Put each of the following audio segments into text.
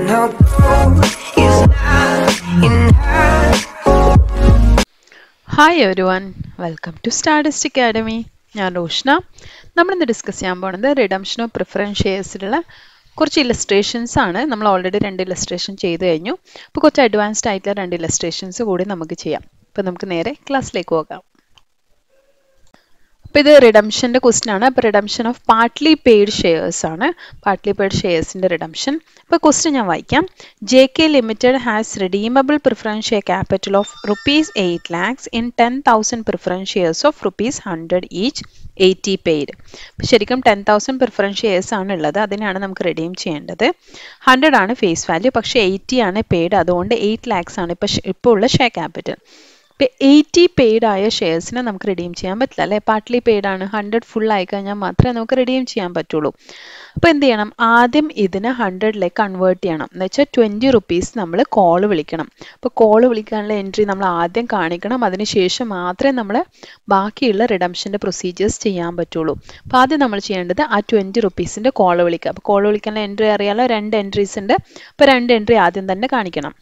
Now gold is not enough. Hi everyone welcome to stardust academy ഞാൻ റോഷ്ന നമ്മളിന്ന് discuss ചെയ്യാൻ പോകുന്നത് redemption of preference ഷെയർസിലുള്ള കുറച്ച് illustrations ആണ് നമ്മൾ ഓൾറെഡി രണ്ട് ഇല്ലസ്ട്രേഷൻ ചെയ്ത് കഴിഞ്ഞു അപ്പോൾ കുറച്ച് അഡ്വാൻസ്ഡ് ആയിട്ടുള്ള രണ്ട് ഇല്ലസ്ട്രേഷൻസ് കൂടി നമുക്ക് ചെയ്യാം അപ്പോൾ നമുക്ക് നേരെ ക്ലാസ്സിലേക്ക് പോകാം അപ്പോൾ ഇത് റിഡംഷൻ്റെ ക്വസ്റ്റ്യൻ ആണ് അപ്പോൾ redemption of partly paid shares ആണ് പാർട്ട്ലി പെയ്ഡ് ഷെയർസിൻ്റെ റിഡംഷൻ അപ്പോൾ ക്വസ്റ്റ്യൻ ഞാൻ വായിക്കാം J K limited has redeemable preference share capital of rupees eight lakhs in ten thousand preference shares of rupees hundred each eighty paid അപ്പോൾ ശരിക്കും ten thousand preference shares ആണ് ഉള്ളത് അതിനാണ് നമുക്ക് റിഡീം ചെയ്യേണ്ടത് ഹൺഡ്രഡ് ആണ് ഫേസ് വാല്യൂ പക്ഷേ എയ്റ്റി ആണ് പെയ്ഡ് അതുകൊണ്ട് എയ്റ്റ് ലാക്സ് ആണ് ഇപ്പോൾ ഇപ്പോൾ ഉള്ള ഷെയർ ക്യാപിറ്റൽ ഇപ്പം എയ്റ്റി പെയ്ഡ് ആയ ഷെയർസിനെ നമുക്ക് റിഡീം ചെയ്യാൻ പറ്റില്ല അല്ലേ പാർട്ട്ലി പെയ്ഡ് ആണ് ഹൺഡ്രഡ് ഫുൾ ആയി കഴിഞ്ഞാൽ മാത്രമേ നമുക്ക് റിഡീം ചെയ്യാൻ പറ്റുള്ളൂ അപ്പോൾ എന്ത് ചെയ്യണം ആദ്യം ഇതിനെ ഹൺഡ്രഡിലേക്ക് കൺവേർട്ട് ചെയ്യണം എന്ന് വെച്ചാൽ ട്വൻറ്റി റുപ്പീസ് നമ്മൾ കോൾ വിളിക്കണം അപ്പോൾ കോൾ വിളിക്കാനുള്ള എൻട്രി നമ്മൾ ആദ്യം കാണിക്കണം അതിനുശേഷം മാത്രമേ നമ്മൾ ബാക്കിയുള്ള റിഡംഷൻ്റെ പ്രൊസീജിയേഴ്സ് ചെയ്യാൻ പറ്റുള്ളൂ അപ്പോൾ ആദ്യം നമ്മൾ ചെയ്യേണ്ടത് ആ ട്വൻറ്റി റുപ്പീസിൻ്റെ കോൾ വിളിക്കുക അപ്പോൾ കോൾ വിളിക്കാനുള്ള എൻട്രി അറിയാലോ രണ്ട് എൻട്രീസ് ഉണ്ട് അപ്പോൾ രണ്ട് എൻട്രി ആദ്യം തന്നെ കാണിക്കണം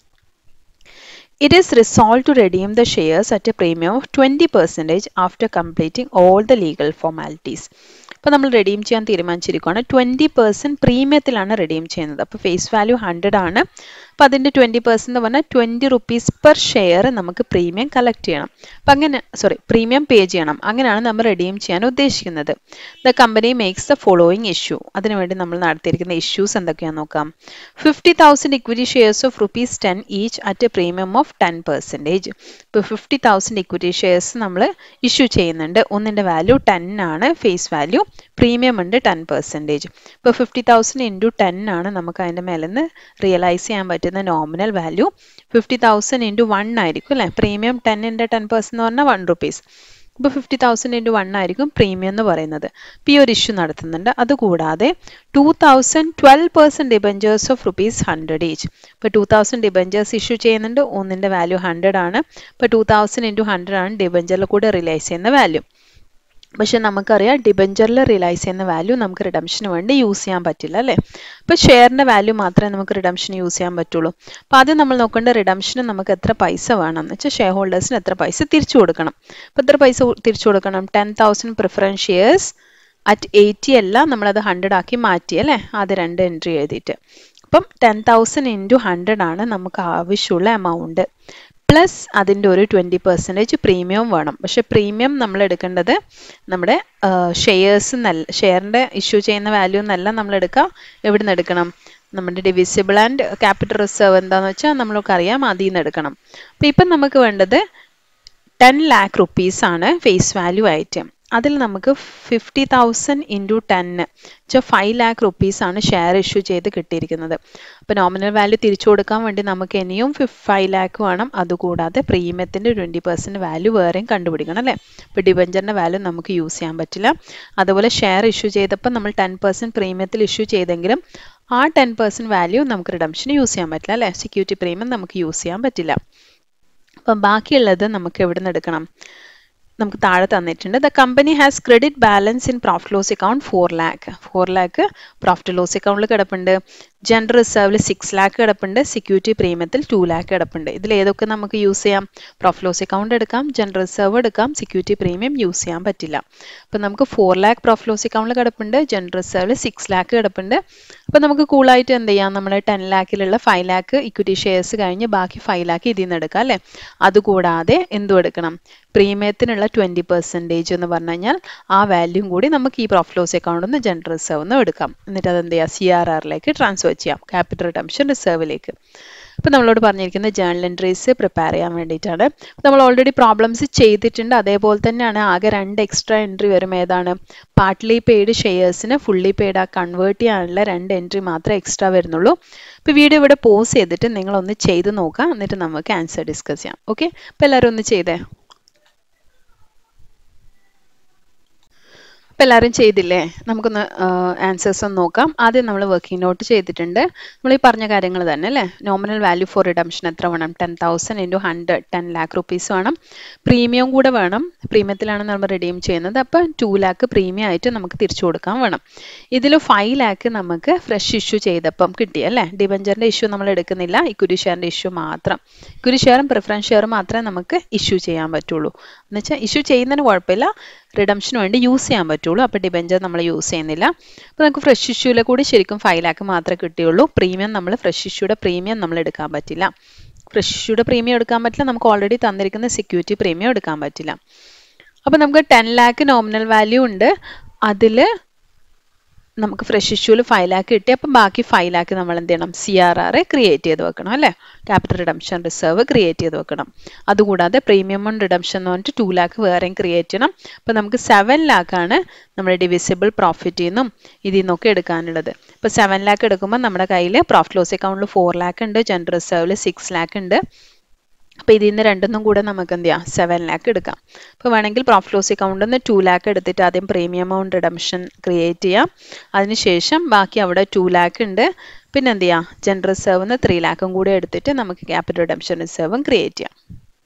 It is resolved to redeem the shares at a premium of 20% after completing all the legal formalities. അപ്പോൾ നമ്മൾ റെഡീം ചെയ്യാൻ തീരുമാനിച്ചിരിക്കുകയാണ് ട്വൻറ്റി പെർസെൻറ്റ് പ്രീമിയത്തിലാണ് റെഡീം ചെയ്യുന്നത് അപ്പോൾ ഫേസ് വാല്യൂ ഹൺഡ്രഡ് ആണ് അപ്പോൾ അതിൻ്റെ ട്വൻറ്റി പെർസെൻറ്റ് എന്ന് പറഞ്ഞാൽ ട്വൻറ്റി റുപ്പീസ് പെർ ഷെയർ നമുക്ക് പ്രീമിയം കളക്ട് ചെയ്യണം അപ്പം അങ്ങനെ സോറി പ്രീമിയം പേ ചെയ്യണം അങ്ങനെയാണ് നമ്മൾ റെഡീം ചെയ്യാൻ ഉദ്ദേശിക്കുന്നത് the company makes the following issue അതിനുവേണ്ടി നമ്മൾ നടത്തിയിരിക്കുന്ന ഇഷ്യൂസ് എന്തൊക്കെയാണെന്ന് നോക്കാം fifty thousand equity shares of rupees ten each at a premium of ten percentage ഇപ്പോൾ ഫിഫ്റ്റി തൗസൻഡ് ഇക്വിറ്റി ഷെയർസ് നമ്മൾ ഇഷ്യൂ ചെയ്യുന്നുണ്ട് ഒന്നിൻ്റെ വാല്യൂ ടെൻ ആണ് ഫേസ് വാല്യൂ പ്രീമിയം ഉണ്ട് ടെൻ പെർസെൻറ്റേജ് ഇപ്പോൾ ഫിഫ്റ്റി തൗസൻഡ് ഇൻറ്റു ടെൻ ആണ് നമുക്ക് അതിൻ്റെ മേലെ നിന്ന് റിയലൈസ് ചെയ്യാൻ പറ്റുന്ന nominal value fifty thousand into one ആയിരിക്കും അല്ലേ പ്രീമിയം ടെന്നിൻ്റെ ടെൻ പെർസെൻറ്റ് എന്ന് പറഞ്ഞാൽ വൺ റുപ്പീസ് ഇപ്പോൾ ഫിഫ്റ്റി തൗസൻഡ് ഇൻറ്റു വൺ ആയിരിക്കും പ്രീമിയം എന്ന് പറയുന്നത് ഇപ്പോൾ ഈ ഒരു ഇഷ്യൂ നടത്തുന്നുണ്ട് അതുകൂടാതെ two thousand twelve percent debentures of rupees hundred each ഇപ്പോൾ ടു തൗസൻഡ് ഡിബഞ്ചേഴ്സ് ഇഷ്യൂ ചെയ്യുന്നുണ്ട് ഒന്നിൻ്റെ വാല്യൂ ഹൺഡ്രഡ് ആണ് ഇപ്പോൾ ടു തൗസൻഡ് ഇൻറ്റു ഹൺഡ്രഡ് ആണ് ഡിബഞ്ചറിൽ കൂടെ റിലൈസ് ചെയ്യുന്ന വാല്യൂ പക്ഷെ നമുക്കറിയാം ഡിബഞ്ചറിൽ റിലൈസ് ചെയ്യുന്ന വാല്യൂ നമുക്ക് റിഡംഷന് വേണ്ടി യൂസ് ചെയ്യാൻ പറ്റില്ല അല്ലേ അപ്പോൾ ഷെയറിൻ്റെ വാല്യൂ മാത്രമേ നമുക്ക് റിഡംഷന് യൂസ് ചെയ്യാൻ പറ്റുള്ളൂ അപ്പോൾ ആദ്യം നമ്മൾ നോക്കേണ്ട റിഡംഷന് നമുക്ക് എത്ര പൈസ വേണം എന്ന് വെച്ചാൽ ഷെയർ ഹോൾഡേഴ്സിന് എത്ര പൈസ തിരിച്ചു കൊടുക്കണം അപ്പോൾ എത്ര പൈസ തിരിച്ചു കൊടുക്കണം ten thousand preference shares at eighty അല്ല നമ്മളത് ഹൺഡ്രഡ് ആക്കി മാറ്റി അല്ലേ ആദ്യം രണ്ട് എൻട്രി എഴുതിയിട്ട് അപ്പം ടെൻ തൗസൻഡ് ഇൻറ്റു ഹൺഡ്രഡ് ആണ് നമുക്ക് ആവശ്യമുള്ള എമൗണ്ട് പ്ലസ് അതിൻ്റെ ഒരു ട്വൻറ്റി പെർസെൻറ്റേജ് പ്രീമിയം വേണം പക്ഷേ പ്രീമിയം നമ്മൾ എടുക്കേണ്ടത് നമ്മുടെ ഷെയർസ് നല്ല ഷെയറിൻ്റെ ഇഷ്യൂ ചെയ്യുന്ന വാല്യൂ എന്നല്ല നമ്മൾ എടുക്കുക എവിടെ നിന്ന് എടുക്കണം നമ്മുടെ ഡിവിസിബിൾ ആൻഡ് ക്യാപിറ്റൽ റിസർവ് എന്താണെന്ന് വെച്ചാൽ നമ്മൾക്ക് അറിയാം അതിൽ നിന്ന് എടുക്കണം അപ്പോൾ ഇപ്പം നമുക്ക് വേണ്ടത് ടെൻ ലാക്ക് റുപ്പീസ് ആണ് ഫേസ് വാല്യൂ ആയിട്ട് അതിൽ നമുക്ക് ഫിഫ്റ്റി തൗസൻഡ് ഇൻറ്റു ടെന്ന് വെച്ചാൽ ഫൈവ് ലാക്ക് റുപ്പീസ് ആണ് ഷെയർ ഇഷ്യൂ ചെയ്ത് കിട്ടിയിരിക്കുന്നത് അപ്പോൾ നോമിനൽ വാല്യൂ തിരിച്ചു കൊടുക്കാൻ വേണ്ടി നമുക്ക് ഇനിയും ഫൈവ് ലാക്ക് വേണം അതുകൂടാതെ പ്രീമിയത്തിൻ്റെ ട്വൻറ്റി പെർസെൻറ്റ് വാല്യൂ വേറെയും കണ്ടുപിടിക്കണം അല്ലേ ഇപ്പോൾ ഡിബഞ്ചറിൻ്റെ വാല്യൂ നമുക്ക് യൂസ് ചെയ്യാൻ പറ്റില്ല അതുപോലെ ഷെയർ ഇഷ്യൂ ചെയ്തപ്പോൾ നമ്മൾ ടെൻ പെർസെൻറ്റ് പ്രീമിയത്തിൽ ഇഷ്യൂ ചെയ്തെങ്കിലും ആ ടെൻ പെർസെൻറ്റ് വാല്യൂ നമുക്ക് റിഡംഷന് യൂസ് ചെയ്യാൻ പറ്റില്ല അല്ലേ സെക്യൂരിറ്റി പ്രീമിയം നമുക്ക് യൂസ് ചെയ്യാൻ പറ്റില്ല അപ്പം ബാക്കിയുള്ളത് നമുക്ക് എവിടെ നിന്ന് എടുക്കണം നമുക്ക് താഴെ തന്നിട്ടുണ്ട് the company has credit balance in profit loss account four lakh four lakh profit loss അക്കൗണ്ടിൽ കിടപ്പുണ്ട് ജനറൽ റിസർവിൽ സിക്സ് ലാക്ക് കിടപ്പുണ്ട് സെക്യൂരിറ്റി പ്രീമിയത്തിൽ ടു ലാക്ക് കിടപ്പുണ്ട് ഇതിൽ ഏതൊക്കെ നമുക്ക് യൂസ് ചെയ്യാം പ്രോഫിറ്റ് ലോസ് അക്കൗണ്ട് എടുക്കാം ജനറൽ റിസർവ് എടുക്കാം സെക്യൂരിറ്റി പ്രീമിയം യൂസ് ചെയ്യാൻ പറ്റില്ല അപ്പം നമുക്ക് ഫോർ ലാക്ക് പ്രോഫിറ്റ് ലോസ് അക്കൗണ്ടിൽ കിടപ്പുണ്ട് ജനറൽ റിസർവിൽ സിക്സ് ലാക്ക് കിടപ്പുണ്ട് അപ്പം നമുക്ക് കൂളായിട്ട് എന്ത് ചെയ്യാം നമ്മുടെ ടെൻ ലാക്കിലുള്ള ഫൈവ് ലാക്ക് ഇക്വിറ്റി ഷെയർസ് കഴിഞ്ഞ് ബാക്കി ഫൈവ് ലാക്ക് ഇതിൽ നിന്ന് എടുക്കാം അല്ലേ അതുകൂടാതെ എന്തും എടുക്കണം പ്രീമിയത്തിനുള്ള ട്വൻറ്റി പെർസെൻറ്റേജ് എന്ന് പറഞ്ഞു കഴിഞ്ഞാൽ ആ വാല്യൂം കൂടി നമുക്ക് ഈ പ്രോഫിറ്റ് ലോസ് അക്കൗണ്ടിൽ നിന്ന് ജനറൽ റിസർവ് നിന്ന് എടുക്കാം എന്നിട്ട് അത് എന്ത് ചെയ്യുക സി ആർ ആറിലേക്ക് ട്രാൻസ്ഫർ ചെയ്യാം ക്യാപിറ്റൽ റിഡംഷൻ റിസർവിലേക്ക് അപ്പോൾ നമ്മളോട് പറഞ്ഞിരിക്കുന്നത് ജേണൽ എൻട്രീസ് പ്രിപ്പയർ ചെയ്യാൻ വേണ്ടിയിട്ടാണ് നമ്മൾ ഓൾറെഡി പ്രോബ്ലംസ് ചെയ്തിട്ടുണ്ട് അതേപോലെ തന്നെയാണ് ആകെ രണ്ട് എക്സ്ട്രാ എൻട്രി വരും ഏതാണ് പാർട്ട്ലി പെയ്ഡ് ഷെയർസിന് ഫുള്ളി പെയ്ഡ് ആ കൺവേർട്ട് ചെയ്യാനുള്ള രണ്ട് എൻട്രി മാത്രമേ എക്സ്ട്രാ വരുന്നുള്ളൂ ഇപ്പോൾ വീഡിയോ ഇവിടെ പോസ് ചെയ്തിട്ട് നിങ്ങളൊന്ന് ചെയ്ത് നോക്കാം എന്നിട്ട് നമുക്ക് ആൻസർ ഡിസ്കസ് ചെയ്യാം ഓക്കെ അപ്പോൾ എല്ലാവരും ഒന്ന് ചെയ്തേ അപ്പം എല്ലാവരും ചെയ്തില്ലേ നമുക്കൊന്ന് ആൻസേഴ്സ് ഒന്ന് നോക്കാം ആദ്യം നമ്മൾ വർക്കിംഗ് നോട്ട് ചെയ്തിട്ടുണ്ട് നമ്മൾ ഈ പറഞ്ഞ കാര്യങ്ങൾ തന്നെ അല്ലേ നോമിനൽ വാല്യൂ ഫോർ റിഡംഷൻ എത്ര വേണം ten thousand into hundred ten lakh rupees വേണം പ്രീമിയം കൂടെ വേണം പ്രീമിയത്തിലാണ് നമ്മൾ റിഡീം ചെയ്യുന്നത് അപ്പോൾ ടു ലാക്ക് പ്രീമിയം ആയിട്ട് നമുക്ക് തിരിച്ചു കൊടുക്കാൻ വേണം ഇതിൽ ഫൈവ് ലാക്ക് നമുക്ക് ഫ്രഷ് ഇഷ്യൂ ചെയ്തപ്പം കിട്ടി അല്ലേ ഡിബഞ്ചറിൻ്റെ ഇഷ്യൂ നമ്മൾ എടുക്കുന്നില്ല ഇക്വിറ്റി ഷെയറിൻ്റെ ഇഷ്യൂ മാത്രം ഇക്വിറ്റി ഷെയറും പ്രിഫറൻസ് ഷെയറും മാത്രമേ നമുക്ക് ഇഷ്യൂ ചെയ്യാൻ പറ്റുള്ളൂ എന്ന് വെച്ചാൽ ഇഷ്യൂ ചെയ്യുന്നതിന് കുഴപ്പമില്ല റിഡംഷന് വേണ്ടി യൂസ് ചെയ്യാൻ പറ്റുള്ളൂ അപ്പോൾ ഡിബഞ്ചർ നമ്മൾ യൂസ് ചെയ്യുന്നില്ല അപ്പോൾ നമുക്ക് ഫ്രഷ് ഇഷ്യൂലെ കൂടി ശരിക്കും ഫൈവ് ലാക്ക് മാത്രമേ കിട്ടിയുള്ളൂ പ്രീമിയം നമ്മൾ ഫ്രഷ് ഇഷ്യൂടെ പ്രീമിയം നമ്മൾ എടുക്കാൻ പറ്റില്ല ഫ്രഷ് ഇഷ്യൂടെ പ്രീമിയം എടുക്കാൻ പറ്റില്ല നമുക്ക് ഓൾറെഡി തന്നിരിക്കുന്ന സെക്യൂരിറ്റി പ്രീമിയം എടുക്കാൻ പറ്റില്ല അപ്പോൾ നമുക്ക് ടെൻ ലാക്ക് നോമിനൽ വാല്യൂ ഉണ്ട് അതിൽ നമുക്ക് ഫ്രഷ് ഇഷ്യൂവിൽ ഫൈവ് ലാക്ക് കിട്ടി അപ്പം ബാക്കി ഫൈവ് ലാക്ക് നമ്മൾ എന്ത് ചെയ്യണം സി ആർ ആർ ക്രിയേറ്റ് ചെയ്ത് വെക്കണം അല്ലേ ക്യാപിറ്റൽ റിഡംഷൻ റിസർവ് ക്രിയേറ്റ് ചെയ്ത് വെക്കണം അതുകൂടാതെ പ്രീമിയം ഓൺ റിഡംഷൻ എന്ന് പറഞ്ഞിട്ട് ടു ലാക്ക് വേറെയും ക്രിയേറ്റ് ചെയ്യണം അപ്പം നമുക്ക് സെവൻ ലാക്കാണ് നമ്മുടെ ഡിവിസിബിൾ പ്രോഫിറ്റിൽ നിന്നും ഇതിൽ നിന്നൊക്കെ എടുക്കാനുള്ളത് ഇപ്പോൾ സെവൻ ലാക്ക് എടുക്കുമ്പോൾ നമ്മുടെ കയ്യിൽ പ്രോഫിറ്റ് ലോസ് അക്കൗണ്ടിൽ ഫോർ ലാക്ക് ഉണ്ട് ജനറൽ റിസർവിൽ സിക്സ് ലാക്ക് ഉണ്ട് അപ്പോൾ ഇതിൽ നിന്ന് രണ്ടൊന്നും കൂടെ നമുക്ക് എന്ത് ചെയ്യാം സെവൻ ലാക്ക് എടുക്കാം അപ്പോൾ വേണമെങ്കിൽ പ്രോഫിറ്റ് ലോസ് അക്കൗണ്ടിൽ നിന്ന് ടു ലാക്ക് എടുത്തിട്ട് ആദ്യം പ്രീമിയം എമൗണ്ട് റിഡംഷൻ ക്രിയേറ്റ് ചെയ്യാം അതിനുശേഷം ബാക്കി അവിടെ ടു ലാക്ക് ഉണ്ട് പിന്നെ എന്ത് ചെയ്യാം ജനറൽ റിസർവ് നിന്ന് ത്രീ ലാക്കും കൂടെ എടുത്തിട്ട് നമുക്ക് ക്യാപിറ്റൽ റിഡംഷൻ റിസർവും ക്രിയേറ്റ് ചെയ്യാം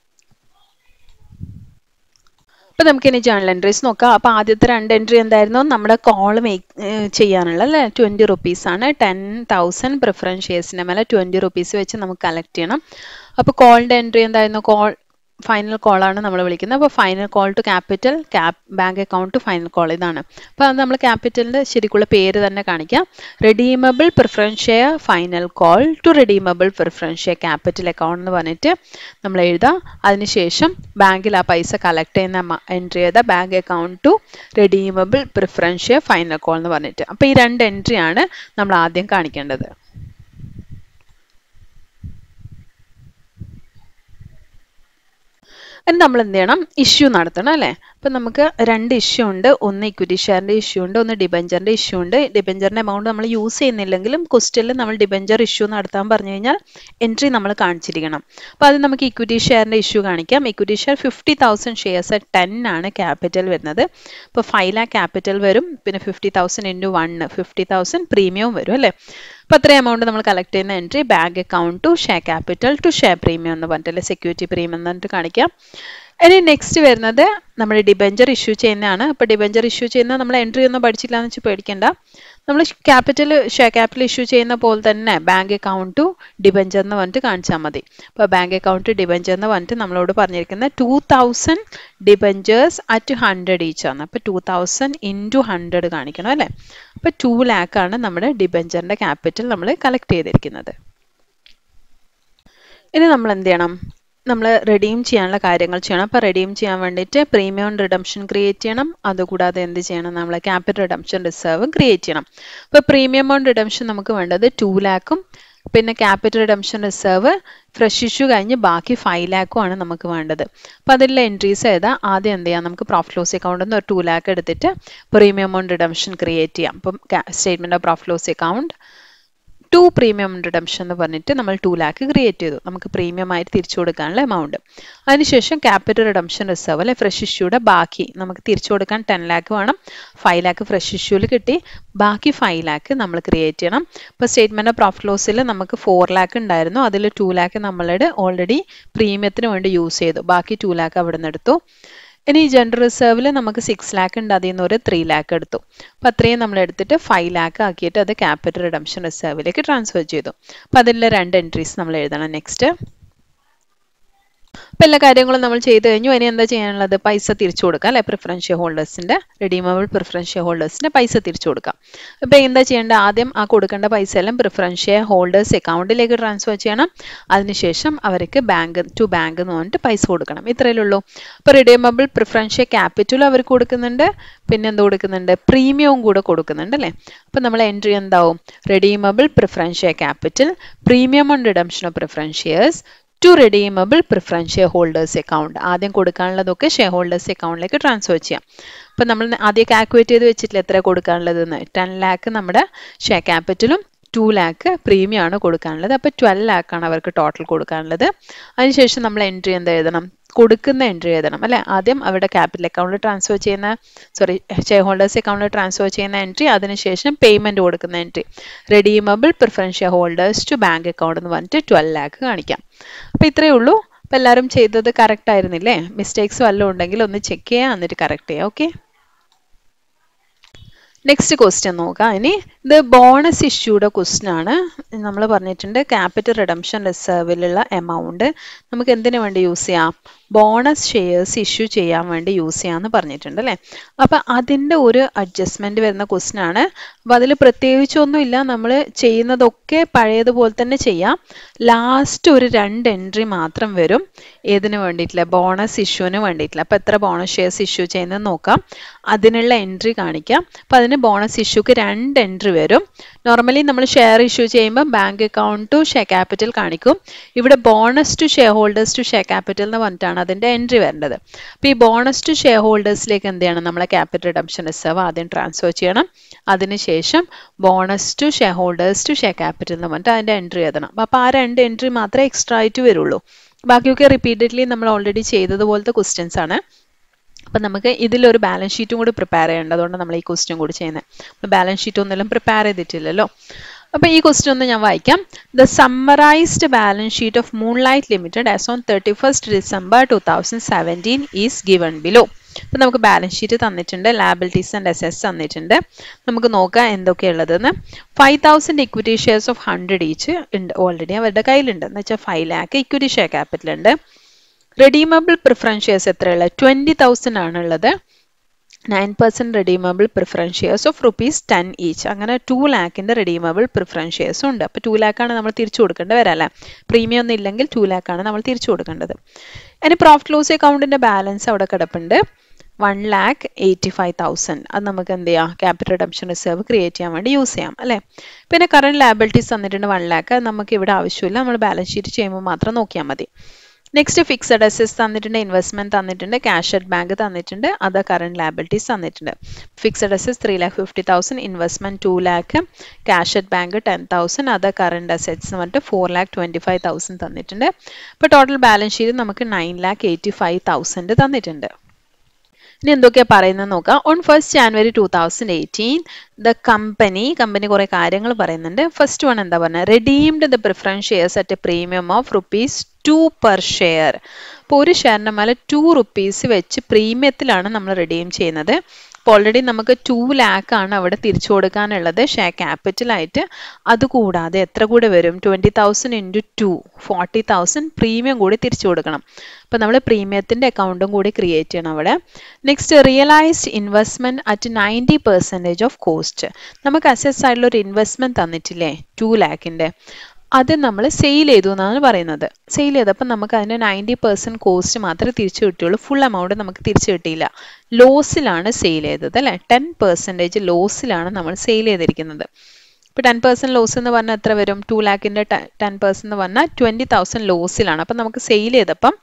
അപ്പോൾ നമുക്കിനി ജേണൽ എൻട്രീസ് നോക്കാം അപ്പോൾ ആദ്യത്തെ രണ്ട് എൻട്രി എന്തായിരുന്നു നമ്മുടെ കോൾ മേക്ക് ചെയ്യാനുള്ള അല്ലേ ട്വൻറ്റി റുപ്പീസാണ് ടെൻ തൗസൻഡ് പ്രിഫറൻസ് ഷെയർസിൻ്റെ മേലെ ട്വൻറ്റി റുപ്പീസ് വെച്ച് നമുക്ക് കളക്ട് ചെയ്യണം അപ്പോൾ കോളിൻ്റെ എൻട്രി എന്തായിരുന്നു കോൾ ഫൈനൽ കോളാണ് നമ്മൾ വിളിക്കുന്നത് അപ്പോൾ final call to capital cap bank account to final call ഇതാണ് അപ്പോൾ അത് നമ്മൾ ക്യാപിറ്റലിൻ്റെ ശരിക്കുള്ള പേര് തന്നെ കാണിക്കാം redeemable preference share final call to redeemable preference share capital account എന്ന് പറഞ്ഞിട്ട് നമ്മൾ എഴുതാം അതിനുശേഷം ബാങ്കിൽ ആ പൈസ കളക്ട് ചെയ്യുന്ന എൻട്രി ചെയ്ത bank account to redeemable preference share final call എന്ന് പറഞ്ഞിട്ട് അപ്പോൾ ഈ രണ്ട് എൻട്രിയാണ് നമ്മൾ ആദ്യം കാണിക്കേണ്ടത് ഇനി നമ്മൾ എന്ത് ചെയ്യണം ഇഷ്യൂ നടത്തണം അല്ലേ അപ്പം നമുക്ക് രണ്ട് ഇഷ്യൂ ഉണ്ട് ഒന്ന് ഇക്വിറ്റി ഷെയറിൻ്റെ ഇഷ്യൂ ഉണ്ട് ഒന്ന് ഡിബഞ്ചറിൻ്റെ ഇഷ്യൂ ഉണ്ട് ഡിബഞ്ചറിൻ്റെ എമൗണ്ട് നമ്മൾ യൂസ് ചെയ്യുന്നില്ലെങ്കിലും ക്വസ്റ്റ്യനിൽ നമ്മൾ ഡിബഞ്ചർ ഇഷ്യൂ നടത്താൻ പറഞ്ഞു കഴിഞ്ഞാൽ എൻട്രി നമ്മൾ കാണിച്ചിരിക്കണം അപ്പോൾ അത് നമുക്ക് ഇക്വിറ്റി ഷെയറിൻ്റെ ഇഷ്യൂ കാണിക്കാം equity share fifty thousand shares ten ആണ് ക്യാപിറ്റൽ വരുന്നത് ഇപ്പോൾ ഫൈവ് ലാക്ക് ക്യാപിറ്റൽ വരും പിന്നെ fifty thousand into one fifty thousand പ്രീമിയവും വരും അല്ലേ അപ്പോൾ അത്രയും എമൗണ്ട് നമ്മൾ കളക്ട് ചെയ്യുന്ന entry bank account to share capital to share premium എന്ന് പറഞ്ഞിട്ട് സെക്യൂരിറ്റി പ്രീമിയം എന്ന് പറഞ്ഞിട്ട് കാണിക്കാം ഇനി നെക്സ്റ്റ് വരുന്നത് നമ്മൾ ഡിബഞ്ചർ ഇഷ്യൂ ചെയ്യുന്നതാണ് അപ്പോൾ ഡിബഞ്ചർ ഇഷ്യൂ ചെയ്യുന്ന നമ്മൾ എൻട്രി ഒന്നും പഠിച്ചില്ല എന്ന് വെച്ച് പേടിക്കേണ്ട നമ്മൾ ക്യാപിറ്റൽ ഷെയർ ക്യാപിറ്റൽ ഇഷ്യൂ ചെയ്യുന്ന പോലെ തന്നെ ബാങ്ക് അക്കൗണ്ട് ടു ഡിബഞ്ചർ എന്ന് പറഞ്ഞിട്ട് കാണിച്ചാൽ മതി അപ്പോൾ ബാങ്ക് അക്കൗണ്ട് ടു ഡിബഞ്ചർ എന്ന് പറഞ്ഞിട്ട് നമ്മളോട് പറഞ്ഞിരിക്കുന്നത് two thousand debentures at hundred each ആണ് അപ്പോൾ ടു തൗസൻഡ് ഇൻറ്റു ഹൺഡ്രഡ് കാണിക്കണം അല്ലേ അപ്പോൾ ടു ലാക്കാണ് നമ്മുടെ ഡിബഞ്ചറിൻ്റെ ക്യാപിറ്റൽ നമ്മൾ കളക്ട് ചെയ്തിരിക്കുന്നത് ഇനി നമ്മൾ എന്ത് ചെയ്യണം നമ്മൾ റെഡീം ചെയ്യാനുള്ള കാര്യങ്ങൾ ചെയ്യണം അപ്പോൾ റെഡീം ചെയ്യാൻ വേണ്ടിയിട്ട് പ്രീമിയം റിഡംഷൻ ക്രിയേറ്റ് ചെയ്യണം അതുകൂടാതെ എന്ത് ചെയ്യണം നമ്മൾ ക്യാപിറ്റൽ റിഡംഷൻ റിസർവ് ക്രിയേറ്റ് ചെയ്യണം അപ്പോൾ പ്രീമിയം എമൗണ്ട് റിഡംഷൻ നമുക്ക് വേണ്ടത് ടു ലാക്കും പിന്നെ capital redemption reserve fresh issue കഴിഞ്ഞ് ബാക്കി ഫൈവ് ലാക്കും ആണ് നമുക്ക് വേണ്ടത് അപ്പോൾ അതിലുള്ള എൻട്രീസ് ഏതാ ആദ്യം എന്ത് ചെയ്യാം നമുക്ക് പ്രോഫിറ്റ് ലോസ് അക്കൗണ്ടിൽ നിന്ന് ഒരു ടു ലാക്ക് എടുത്തിട്ട് പ്രീമിയം എമൗണ്ട് റിഡംഷൻ ക്രിയേറ്റ് ചെയ്യാം അപ്പം statement of profit loss account to premium redemption എന്ന് പറഞ്ഞിട്ട് നമ്മൾ ടു ലാക്ക് ക്രിയേറ്റ് ചെയ്തു നമുക്ക് പ്രീമിയം ആയിട്ട് തിരിച്ചു കൊടുക്കാനുള്ള എമൗണ്ട് അതിനുശേഷം ക്യാപിറ്റൽ റിഡംഷൻ റിസർവ് അല്ലെ ഫ്രഷ് ഇഷ്യൂടെ ബാക്കി നമുക്ക് തിരിച്ചു കൊടുക്കാൻ ടെൻ ലാക്ക് വേണം ഫൈവ് ലാക്ക് ഫ്രഷ് ഇഷ്യൂവിൽ കിട്ടി ബാക്കി ഫൈവ് ലാക്ക് നമ്മൾ ക്രിയേറ്റ് ചെയ്യണം ഇപ്പോൾ സ്റ്റേറ്റ്മെൻറ്റ് ഓഫ് പ്രോഫിറ്റ് ലോസിൽ നമുക്ക് ഫോർ ലാക്ക് ഉണ്ടായിരുന്നു അതിൽ ടു ലാക്ക് നമ്മളുടെ ഓൾറെഡി പ്രീമിയത്തിന് വേണ്ടി യൂസ് ചെയ്തു ബാക്കി ടു ലാക്ക് അവിടെ നിന്ന് എടുത്തു ഇനി ഈ ജനറൽ റിസർവിൽ നമുക്ക് സിക്സ് ലാക്ക് ഉണ്ട് അതിൽ നിന്ന് ഒരു ത്രീ ലാക്ക് എടുത്തു അപ്പം അത്രയും നമ്മൾ എടുത്തിട്ട് ഫൈവ് ലാക്ക് ആക്കിയിട്ട് അത് ക്യാപിറ്റൽ റിഡംഷൻ റിസർവിലേക്ക് ട്രാൻസ്ഫർ ചെയ്തു അപ്പം അതിലെ രണ്ട് എൻട്രീസ് നമ്മൾ എഴുതണം നെക്സ്റ്റ് അപ്പം എല്ലാ കാര്യങ്ങളും നമ്മൾ ചെയ്ത് കഴിഞ്ഞു ഇനി എന്താ ചെയ്യാനുള്ളത് പൈസ തിരിച്ചു കൊടുക്കാം അല്ലെ പ്രിഫറൻസ് ഷെയർ ഹോൾഡേഴ്സിൻ്റെ റെഡീമബിൾ പ്രിഫറൻസ് ഷെയർ ഹോൾഡേഴ്സിൻ്റെ പൈസ തിരിച്ചു കൊടുക്കാം അപ്പോൾ എന്താ ചെയ്യേണ്ടത് ആദ്യം ആ കൊടുക്കേണ്ട പൈസ എല്ലാം പ്രിഫറൻസ് ഷെയർ ഹോൾഡേഴ്സ് അക്കൗണ്ടിലേക്ക് ട്രാൻസ്ഫർ ചെയ്യണം അതിനുശേഷം അവർക്ക് ബാങ്ക് ടു ബാങ്ക് എന്ന് പറഞ്ഞിട്ട് പൈസ കൊടുക്കണം ഇത്രയേ ഉള്ളൂ അപ്പോൾ റെഡീമബിൾ പ്രിഫറൻസ് ഷെയർ ക്യാപിറ്റലും അവർക്ക് കൊടുക്കുന്നുണ്ട് പിന്നെ എന്ത് കൊടുക്കുന്നുണ്ട് പ്രീമിയവും കൂടെ കൊടുക്കുന്നുണ്ട് അല്ലേ അപ്പോൾ നമ്മൾ എൻട്രി എന്താവും redeemable preference share capital premium on redemption of preference shares to redeemable preference share holders account ആദ്യം കൊടുക്കാനുള്ളതൊക്കെ ഷെയർ ഹോൾഡേഴ്സ് അക്കൗണ്ടിലേക്ക് ട്രാൻസ്ഫർ ചെയ്യാം അപ്പം നമ്മൾ ആദ്യം കാൽക്കുലേറ്റ് ചെയ്ത് വെച്ചിട്ടില്ല എത്ര കൊടുക്കാനുള്ളതെന്ന് ടെൻ ലാക്ക് നമ്മുടെ ഷെയർ ക്യാപിറ്റലും ടു ലാക്ക് പ്രീമിയം ആണ് കൊടുക്കാനുള്ളത് അപ്പോൾ ട്വൽവ് ലാക്കാണ് അവർക്ക് ടോട്ടൽ കൊടുക്കാനുള്ളത് അതിനുശേഷം നമ്മൾ എൻട്രി എന്ത് എഴുതണം കൊടുക്കുന്ന എൻട്രി എഴുതണം അല്ലെ ആദ്യം അവരുടെ ക്യാപിറ്റൽ അക്കൗണ്ടിൽ ട്രാൻസ്ഫർ ചെയ്യുന്ന സോറി ഷെയർ ഹോൾഡേഴ്സ് അക്കൗണ്ടിൽ ട്രാൻസ്ഫർ ചെയ്യുന്ന എൻട്രി അതിനുശേഷം പേയ്മെന്റ് കൊടുക്കുന്ന entry redeemable preference share holders to bank account എന്ന് പറഞ്ഞിട്ട് ട്വൽവ് ലാക്ക് കാണിക്കാം അപ്പോൾ ഇത്രയേ ഉള്ളൂ അപ്പോൾ എല്ലാവരും ചെയ്തത് കറക്റ്റ് ആയിരുന്നില്ലേ മിസ്റ്റേക്സ് വല്ലതും ഉണ്ടെങ്കിൽ ഒന്ന് ചെക്ക് ചെയ്യാം എന്നിട്ട് കറക്റ്റ് ചെയ്യാം ഓക്കെ നെക്സ്റ്റ് ക്വസ്റ്റ്യൻ നോക്കാം ഇനി ഇത് ബോണസ് ഇഷ്യൂയുടെ ക്വസ്റ്റ്യൻ ആണ് നമ്മൾ പറഞ്ഞിട്ടുണ്ട് ക്യാപിറ്റൽ റിഡംഷൻ റിസർവിലുള്ള എമൗണ്ട് നമുക്ക് എന്തിനു വേണ്ടി യൂസ് ചെയ്യാം ബോണസ് ഷെയർസ് ഇഷ്യൂ ചെയ്യാൻ വേണ്ടി യൂസ് ചെയ്യാമെന്ന് പറഞ്ഞിട്ടുണ്ട് അല്ലേ അപ്പം അതിൻ്റെ ഒരു അഡ്ജസ്റ്റ്മെന്റ് വരുന്ന ക്വസ്റ്റ്യൻ ആണ് അപ്പം അതിൽ പ്രത്യേകിച്ചൊന്നുമില്ല നമ്മൾ ചെയ്യുന്നതൊക്കെ പഴയതുപോലെ തന്നെ ചെയ്യാം ലാസ്റ്റ് ഒരു രണ്ട് എൻട്രി മാത്രം വരും ഏതിനു വേണ്ടിയിട്ടില്ല ബോണസ് ഇഷ്യൂവിന് വേണ്ടിയിട്ടില്ല അപ്പം എത്ര ബോണസ് ഷെയർസ് ഇഷ്യൂ ചെയ്യുന്നത് നോക്കാം അതിനുള്ള എൻട്രി കാണിക്കാം അപ്പം അതിന് ബോണസ് ഇഷ്യൂക്ക് രണ്ട് എൻട്രി വരും നോർമലി നമ്മൾ ഷെയർ ഇഷ്യൂ ചെയ്യുമ്പോൾ bank account to share capital കാണിക്കും ഇവിടെ bonus to share holders to share capital എന്ന് പറഞ്ഞിട്ടാണ് അതിൻ്റെ എൻട്രി വരേണ്ടത് അപ്പോൾ ഈ ബോണസ് ടു ഷെയർ ഹോൾഡേഴ്സിലേക്ക് എന്ത് ചെയ്യണം നമ്മളെ ക്യാപിറ്റൽ റിഡംഷൻ റിസർവ് ആദ്യം ട്രാൻസ്ഫർ ചെയ്യണം അതിനുശേഷം bonus to share holders to share capital എന്ന് പറഞ്ഞിട്ട് അതിൻ്റെ എൻട്രി എഴുതണം അപ്പോൾ ആ രണ്ട് എൻട്രി മാത്രമേ എക്സ്ട്രാ ആയിട്ട് വരുള്ളൂ ബാക്കിയൊക്കെ റിപ്പീറ്റഡ്ലി നമ്മൾ ഓൾറെഡി ചെയ്തതുപോലത്തെ ക്വസ്റ്റ്യൻസ് ആണ് അപ്പം നമുക്ക് ഇതിലൊരു ബാലൻസ് ഷീറ്റും കൂടി പ്രിപ്പയർ ചെയ്യേണ്ടത് അതുകൊണ്ട് നമ്മൾ ഈ ക്വസ്റ്റ്യൻ കൂടി ചെയ്യുന്നത് ബാലൻസ് ഷീറ്റ് ഒന്നെല്ലാം പ്രിപ്പയർ ചെയ്തിട്ടില്ലല്ലോ അപ്പോൾ ഈ ക്വസ്റ്റ്യൻ ഒന്ന് ഞാൻ വായിക്കാം the summarised balance sheet of Moonlight limited as on thirty first December two thousand seventeen is given below അപ്പം നമുക്ക് ബാലൻസ് ഷീറ്റ് തന്നിട്ടുണ്ട് ലാബിലിറ്റീസ് ആൻഡ് എസ് എസ് തന്നിട്ടുണ്ട് നമുക്ക് നോക്കാം എന്തൊക്കെയുള്ളതെന്ന് five thousand equity shares of hundred each ഉണ്ട് ഓൾറെഡി അവരുടെ കയ്യിലുണ്ട് എന്ന് വെച്ചാൽ five lakh equity share capital ഉണ്ട് റെഡീമബിൾ പ്രിഫറൻസ് ഷെയർസ് എത്രയുള്ളത് ട്വൻറ്റി തൗസൻഡ് ആണുള്ളത് nine percent redeemable preference shares of rupees ten each അങ്ങനെ ടു ലാക്കിൻ്റെ റെഡീമബിൾ പ്രിഫറൻസ് ഷെയർസും ഉണ്ട് അപ്പോൾ ടു ലാക്കാണ് നമ്മൾ തിരിച്ചു കൊടുക്കേണ്ടത് വരാം അല്ലേ പ്രീമിയം ഒന്നും ഇല്ലെങ്കിൽ ടു ലാക്കാണ് നമ്മൾ തിരിച്ചു കൊടുക്കേണ്ടത് ഇനി പ്രോഫിറ്റ് ലോസ് അക്കൗണ്ടിൻ്റെ ബാലൻസ് അവിടെ കിടപ്പുണ്ട് one lakh eighty five thousand അത് നമുക്ക് എന്ത് ചെയ്യാം ക്യാപിറ്റൽ റിഡംഷൻ റിസർവ് ക്രിയേറ്റ് ചെയ്യാൻ വേണ്ടി യൂസ് ചെയ്യാം അല്ലേ പിന്നെ കറണ്ട് ലാബിലിറ്റീസ് തന്നിട്ടുണ്ട് വൺ ലാക്ക് അത് നമുക്ക് ഇവിടെ ആവശ്യമില്ല നമ്മൾ ബാലൻസ് ഷീറ്റ് ചെയ്യുമ്പോൾ മാത്രം നോക്കിയാൽ മതി നെക്സ്റ്റ് ഫിക്സഡ് അസറ്റ്സ് തന്നിട്ടുണ്ട് ഇൻവെസ്റ്റ്മെന്റ് തന്നിട്ടുണ്ട് ക്യാഷ് അറ്റ് ബാങ്ക് തന്നിട്ടുണ്ട് അതർ കറണ്ട് ലാബിലിറ്റീസ് തന്നിട്ടുണ്ട് fixed assets three lakh fifty thousand investment two lakh cash at bank ten thousand other current assets എന്ന് പറഞ്ഞിട്ട് four lakh twenty five thousand തന്നിട്ടുണ്ട് ഇപ്പോൾ ടോട്ടൽ ബാലൻസ് ഷീറ്റ് നമുക്ക് nine lakh eighty five thousand തന്നിട്ടുണ്ട് ഇനി എന്തൊക്കെയാ പറയുന്നത് നോക്കാം on first January two thousand eighteen the company company കുറെ കാര്യങ്ങൾ പറയുന്നുണ്ട് ഫസ്റ്റ് വൺ എന്താ പറഞ്ഞത് redeemed the preference shares at a premium of rupees two per share അപ്പോൾ ഒരു ഷെയറിൻ്റെ മേലെ ടു റുപ്പീസ് വെച്ച് പ്രീമിയത്തിലാണ് നമ്മൾ റെഡീം ചെയ്യുന്നത് അപ്പോൾ ഓൾറെഡി നമുക്ക് ടു ലാക്ക് ആണ് അവിടെ തിരിച്ചു കൊടുക്കാനുള്ളത് ഷെയർ ക്യാപിറ്റലായിട്ട് അതുകൂടാതെ എത്ര കൂടെ വരും twenty thousand into two forty thousand premium കൂടി തിരിച്ചു കൊടുക്കണം അപ്പോൾ നമ്മൾ പ്രീമിയത്തിൻ്റെ അക്കൗണ്ടും കൂടി ക്രിയേറ്റ് ചെയ്യണം അവിടെ next realised investment at ninety percentage of cost നമുക്ക് അസസ് ആയിട്ടുള്ള ഒരു ഇൻവെസ്റ്റ്മെൻറ്റ് തന്നിട്ടില്ലേ ടു ലാക്കിൻ്റെ അത് നമ്മൾ സെയിൽ ചെയ്തു എന്നാണ് പറയുന്നത് സെയിൽ ചെയ്തപ്പോൾ നമുക്ക് അതിന് നയൻറ്റി പെർസെൻറ്റ് കോസ്റ്റ് മാത്രമേ തിരിച്ചു കിട്ടിയുള്ളൂ ഫുൾ എമൗണ്ട് നമുക്ക് തിരിച്ചു കിട്ടിയില്ല ലോസിലാണ് സെയിൽ ചെയ്തത് അല്ലേ ടെൻ പെർസെൻറ്റേജ് ലോസിലാണ് നമ്മൾ സെയിൽ ചെയ്തിരിക്കുന്നത് ഇപ്പോൾ ടെൻ പെർസെൻറ്റ് ലോസ് എന്ന് പറഞ്ഞാൽ എത്ര വരും ടു ലാക്കിൻ്റെ ടെൻ പെർസെൻറ്റ് എന്ന് പറഞ്ഞാൽ ട്വൻറ്റി തൗസൻഡ് ലോസിലാണ് അപ്പം നമുക്ക് സെയിൽ ചെയ്തപ്പം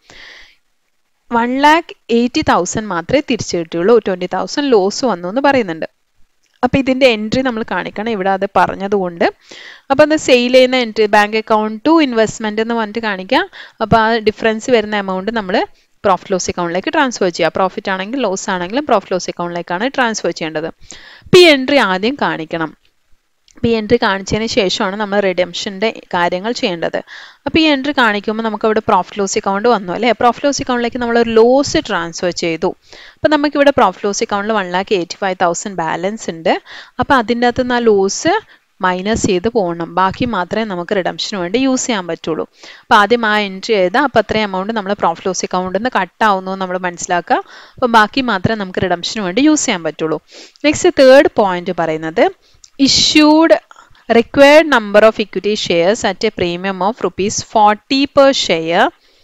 വൺ ലാക്ക് എയ്റ്റി തൗസൻഡ് മാത്രമേ തിരിച്ചു കിട്ടിയുള്ളൂ ട്വൻറ്റി തൗസൻഡ് ലോസ് വന്നു എന്ന് പറയുന്നുണ്ട് അപ്പോൾ ഇതിൻ്റെ എൻട്രി നമ്മൾ കാണിക്കണം ഇവിടെ അത് പറഞ്ഞതുകൊണ്ട് അപ്പോൾ അത് സെയിൽ ചെയ്യുന്ന entry bank account to investment എന്ന് പറഞ്ഞിട്ട് കാണിക്കാം അപ്പോൾ ആ ഡിഫറൻസ് വരുന്ന എമൗണ്ട് നമ്മൾ പ്രോഫിറ്റ് ലോസ് അക്കൗണ്ടിലേക്ക് ട്രാൻസ്ഫർ ചെയ്യുക പ്രോഫിറ്റ് ആണെങ്കിലും ലോസ് ആണെങ്കിലും പ്രോഫിറ്റ് ലോസ് അക്കൗണ്ടിലേക്കാണ് ട്രാൻസ്ഫർ ചെയ്യേണ്ടത് അപ്പോൾ ഈ എൻട്രി ആദ്യം കാണിക്കണം അപ്പോൾ ഈ എൻട്രി കാണിച്ചതിന് ശേഷമാണ് നമ്മൾ റിഡംഷൻ്റെ കാര്യങ്ങൾ ചെയ്യേണ്ടത് അപ്പോൾ ഈ എൻട്രി കാണിക്കുമ്പോൾ നമുക്ക് അവിടെ പ്രോഫിറ്റ് ലോസ് അക്കൗണ്ട് വന്നു അല്ലേ പ്രോഫിറ്റ് ലോസ് അക്കൗണ്ടിലേക്ക് നമ്മൾ ഒരു ലോസ് ട്രാൻസ്ഫർ ചെയ്തു അപ്പോൾ നമുക്കിവിടെ പ്രോഫിറ്റ് ലോസ് അക്കൗണ്ടിൽ one lakh eighty five thousand balance ഉണ്ട് അപ്പോൾ അതിൻ്റെ അകത്ത് നിന്ന് ആ ലോസ് മൈനസ് ചെയ്ത് പോകണം ബാക്കി മാത്രമേ നമുക്ക് റിഡംഷന് വേണ്ടി യൂസ് ചെയ്യാൻ പറ്റുള്ളൂ അപ്പോൾ ആദ്യം ആ എൻട്രി ചെയ്താൽ അപ്പോൾ അത്രയും എമൗണ്ട് നമ്മൾ പ്രോഫിറ്റ് ലോസ് അക്കൗണ്ടിൽ നിന്ന് കട്ട് ആവുന്നു നമ്മൾ മനസ്സിലാക്കുക അപ്പോൾ ബാക്കി മാത്രമേ നമുക്ക് റിഡംഷന് വേണ്ടി യൂസ് ചെയ്യാൻ പറ്റുള്ളൂ നെക്സ്റ്റ് തേർഡ് പോയിന്റ് പറയുന്നത് issued required number of equity shares at a premium of rupees 40 per share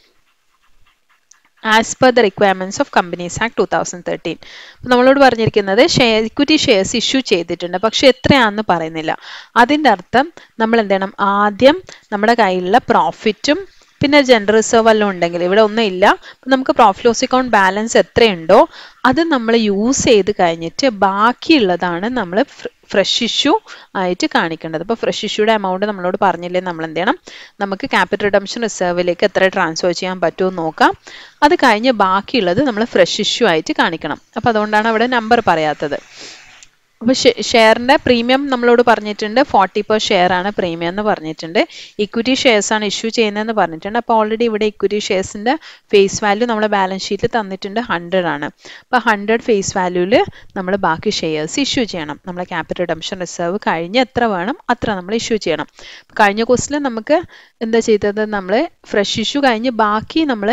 as per the requirements of Companies Act two thousand thirteen നമ്മളോട് പറഞ്ഞിരിക്കുന്നത് ഷെയർ ഇക്വിറ്റി ഷെയർസ് ഇഷ്യൂ ചെയ്തിട്ടുണ്ട് പക്ഷെ എത്രയാണെന്ന് പറയുന്നില്ല അതിൻ്റെ അർത്ഥം നമ്മൾ എന്ത് ചെയ്യണം ആദ്യം നമ്മുടെ കയ്യിലുള്ള പ്രോഫിറ്റും പിന്നെ ജനറൽ റിസർവ് വല്ലതും ഉണ്ടെങ്കിൽ ഇവിടെ ഒന്നും ഇല്ല നമുക്ക് പ്രോഫിറ്റ് ലോസ് അക്കൗണ്ട് ബാലൻസ് എത്രയുണ്ടോ അത് നമ്മൾ യൂസ് ചെയ്ത് കഴിഞ്ഞിട്ട് ബാക്കിയുള്ളതാണ് നമ്മൾ ഫ്രഷ് ഇഷ്യൂ ആയിട്ട് കാണിക്കേണ്ടത് അപ്പോൾ ഫ്രഷ് ഇഷ്യൂടെ എമൗണ്ട് നമ്മളോട് പറഞ്ഞില്ലേ നമ്മൾ എന്ത് ചെയ്യണം നമുക്ക് ക്യാപിറ്റൽ റിഡംഷൻ റിസർവിലേക്ക് എത്ര ട്രാൻസ്ഫർ ചെയ്യാൻ പറ്റുമെന്ന് നോക്കാം അത് കഴിഞ്ഞ് ബാക്കിയുള്ളത് നമ്മൾ ഫ്രഷ് ഇഷ്യൂ ആയിട്ട് കാണിക്കണം അപ്പോൾ അതുകൊണ്ടാണ് അവിടെ നമ്പർ പറയാത്തത് അപ്പോൾ ഷെയറിൻ്റെ പ്രീമിയം നമ്മളോട് പറഞ്ഞിട്ടുണ്ട് ഫോർട്ടി പെർ ഷെയർ ആണ് പ്രീമിയം എന്ന് പറഞ്ഞിട്ടുണ്ട് ഇക്വിറ്റി ഷെയർസ് ആണ് ഇഷ്യൂ ചെയ്യുന്നതെന്ന് പറഞ്ഞിട്ടുണ്ട് അപ്പോൾ ഓൾറെഡി ഇവിടെ ഇക്വിറ്റി ഷെയർസിൻ്റെ ഫേസ് വാല്യൂ നമ്മുടെ ബാലൻസ് ഷീറ്റിൽ തന്നിട്ടുണ്ട് ഹൺഡ്രഡ് ആണ് അപ്പോൾ ഹൺഡ്രഡ് ഫേസ് വാല്യൂവിൽ നമ്മൾ ബാക്കി ഷെയർസ് ഇഷ്യൂ ചെയ്യണം നമ്മളെ ക്യാപിറ്റൽ റിഡംഷൻ റിസർവ് കഴിഞ്ഞ് എത്ര വേണം അത്ര നമ്മൾ ഇഷ്യൂ ചെയ്യണം കഴിഞ്ഞ ക്വസ്റ്റിൽ നമുക്ക് എന്താ ചെയ്തത് നമ്മൾ ഫ്രഷ് ഇഷ്യൂ കഴിഞ്ഞ് ബാക്കി നമ്മൾ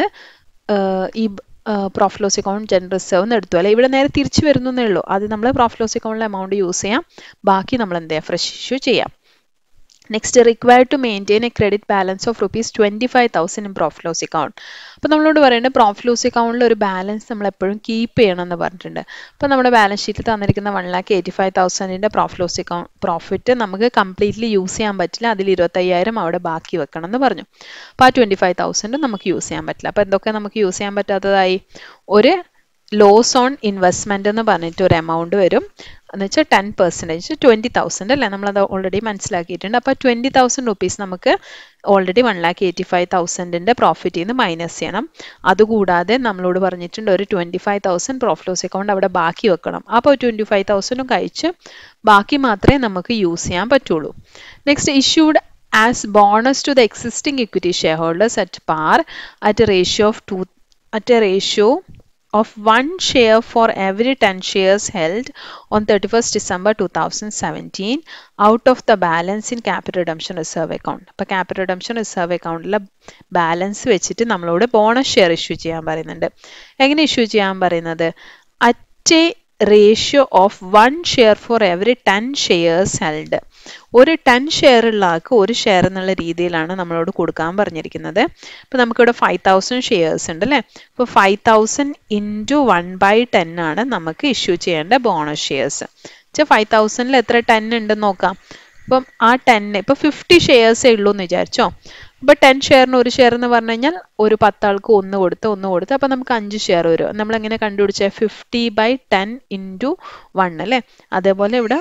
ഈ profit loss account general reserve എന്ന് എടുത്തു അല്ലെ ഇവിടെ നേരെ തിരിച്ചു വരുന്നേ ഉള്ളൂ അത് നമ്മൾ പ്രോഫിറ്റ് ലോസ് അക്കൗണ്ടിലെ എമൗണ്ട് യൂസ് ചെയ്യാം ബാക്കി നമ്മൾ എന്ത് ചെയ്യാം ഫ്രഷ് ഇഷ്യൂ ചെയ്യാം next required to maintain a credit balance of rupees twenty five thousand in profit loss account അപ്പോൾ നമ്മളോട് പറയേണ്ടത് പ്രോഫിറ്റ് ലോസ് അക്കൗണ്ടിൽ ഒരു ബാലൻസ് നമ്മൾ എപ്പോഴും കീപ്പ് ചെയ്യണം എന്ന് പറഞ്ഞിട്ടുണ്ട് അപ്പോൾ നമ്മുടെ ബാലൻസ് ഷീറ്റിൽ തന്നിരിക്കുന്ന വൺ ലാക്ക് എയ്റ്റി ഫൈവ് തൗസൻഡിൻ്റെ പ്രോഫിറ്റ് ലോസ് അക്കൗണ്ട് പ്രോഫിറ്റ് നമുക്ക് കംപ്ലീറ്റ്ലി യൂസ് ചെയ്യാൻ പറ്റില്ല അതിൽ ഇരുപത്തയ്യായിരം അവിടെ ബാക്കി വെക്കണം എന്ന് പറഞ്ഞു അപ്പോൾ ആ ട്വൻറ്റി ഫൈവ് തൗസൻഡ് നമുക്ക് യൂസ് ചെയ്യാൻ പറ്റില്ല അപ്പോൾ എന്തൊക്കെ നമുക്ക് യൂസ് ചെയ്യാൻ പറ്റാത്തതായി ഒരു ലോസ് ഓൺ ഇൻവെസ്റ്റ്മെന്റ് എന്ന് പറഞ്ഞിട്ട് ഒരു എമൗണ്ട് വരും എന്ന് വെച്ചാൽ ടെൻ പെർസെൻറ്റേജ് ട്വൻറ്റി തൗസൻഡ് അല്ലേ നമ്മളത് ഓൾറെഡി മനസ്സിലാക്കിയിട്ടുണ്ട് അപ്പോൾ ട്വൻറ്റി തൗസൻഡ് റുപ്പീസ് നമുക്ക് already one lakh eighty five തൗസൻഡിൻ്റെ പ്രോഫിറ്റിൽ നിന്ന് മൈനസ് ചെയ്യണം അതുകൂടാതെ നമ്മളോട് പറഞ്ഞിട്ടുണ്ട് ഒരു twenty five thousand profit loss account അവിടെ ബാക്കി വെക്കണം അപ്പോൾ ട്വൻറ്റി ഫൈവ് തൗസൻഡും കഴിച്ച് ബാക്കി മാത്രമേ നമുക്ക് യൂസ് ചെയ്യാൻ പറ്റുള്ളൂ next issued as bonus to the existing equity share holders at par at a ratio of two at a ratio of one share for every 10 shares held on 31st December 2017 out of the balance in capital redemption reserve account. അപ്പോൾ capital redemption reserve accountലെ balance വെച്ചിട്ട് നമ്മളോട് bonus share issue ചെയ്യാൻ പറയുന്നുണ്ട് എങ്ങനെ issue ചെയ്യാൻ പറയുന്നത് at a ratio of one share for every ten shares held ഒരു ടെൻ ഷെയർ ഉള്ള ആൾക്ക് ഒരു ഷെയർ എന്നുള്ള രീതിയിലാണ് നമ്മളോട് കൊടുക്കാൻ പറഞ്ഞിരിക്കുന്നത് അപ്പോൾ നമുക്കിവിടെ ഫൈവ് തൗസൻഡ് ഷെയർസ് ഉണ്ട് അല്ലേ അപ്പോൾ five thousand into one by ten ആണ് നമുക്ക് ഇഷ്യൂ ചെയ്യേണ്ട ബോണസ് ഷെയർസ് വെച്ചാൽ ഫൈവ് തൗസൻഡിൽ എത്ര ടെൻ ഉണ്ടെന്ന് നോക്കാം അപ്പം ആ ടെന്ന് ഇപ്പം ഫിഫ്റ്റി ഷെയർസേ ഉള്ളൂ എന്ന് വിചാരിച്ചോ അപ്പോൾ ടെൻ ഷെയറിന് ഒരു ഷെയർ എന്ന് പറഞ്ഞു കഴിഞ്ഞാൽ ഒരു പത്താൾക്ക് ഒന്ന് കൊടുത്ത് ഒന്ന് കൊടുത്ത് അപ്പോൾ നമുക്ക് അഞ്ച് ഷെയർ വരും നമ്മൾ എങ്ങനെ കണ്ടുപിടിച്ചത് fifty by ten into one അല്ലേ അതേപോലെ ഇവിടെ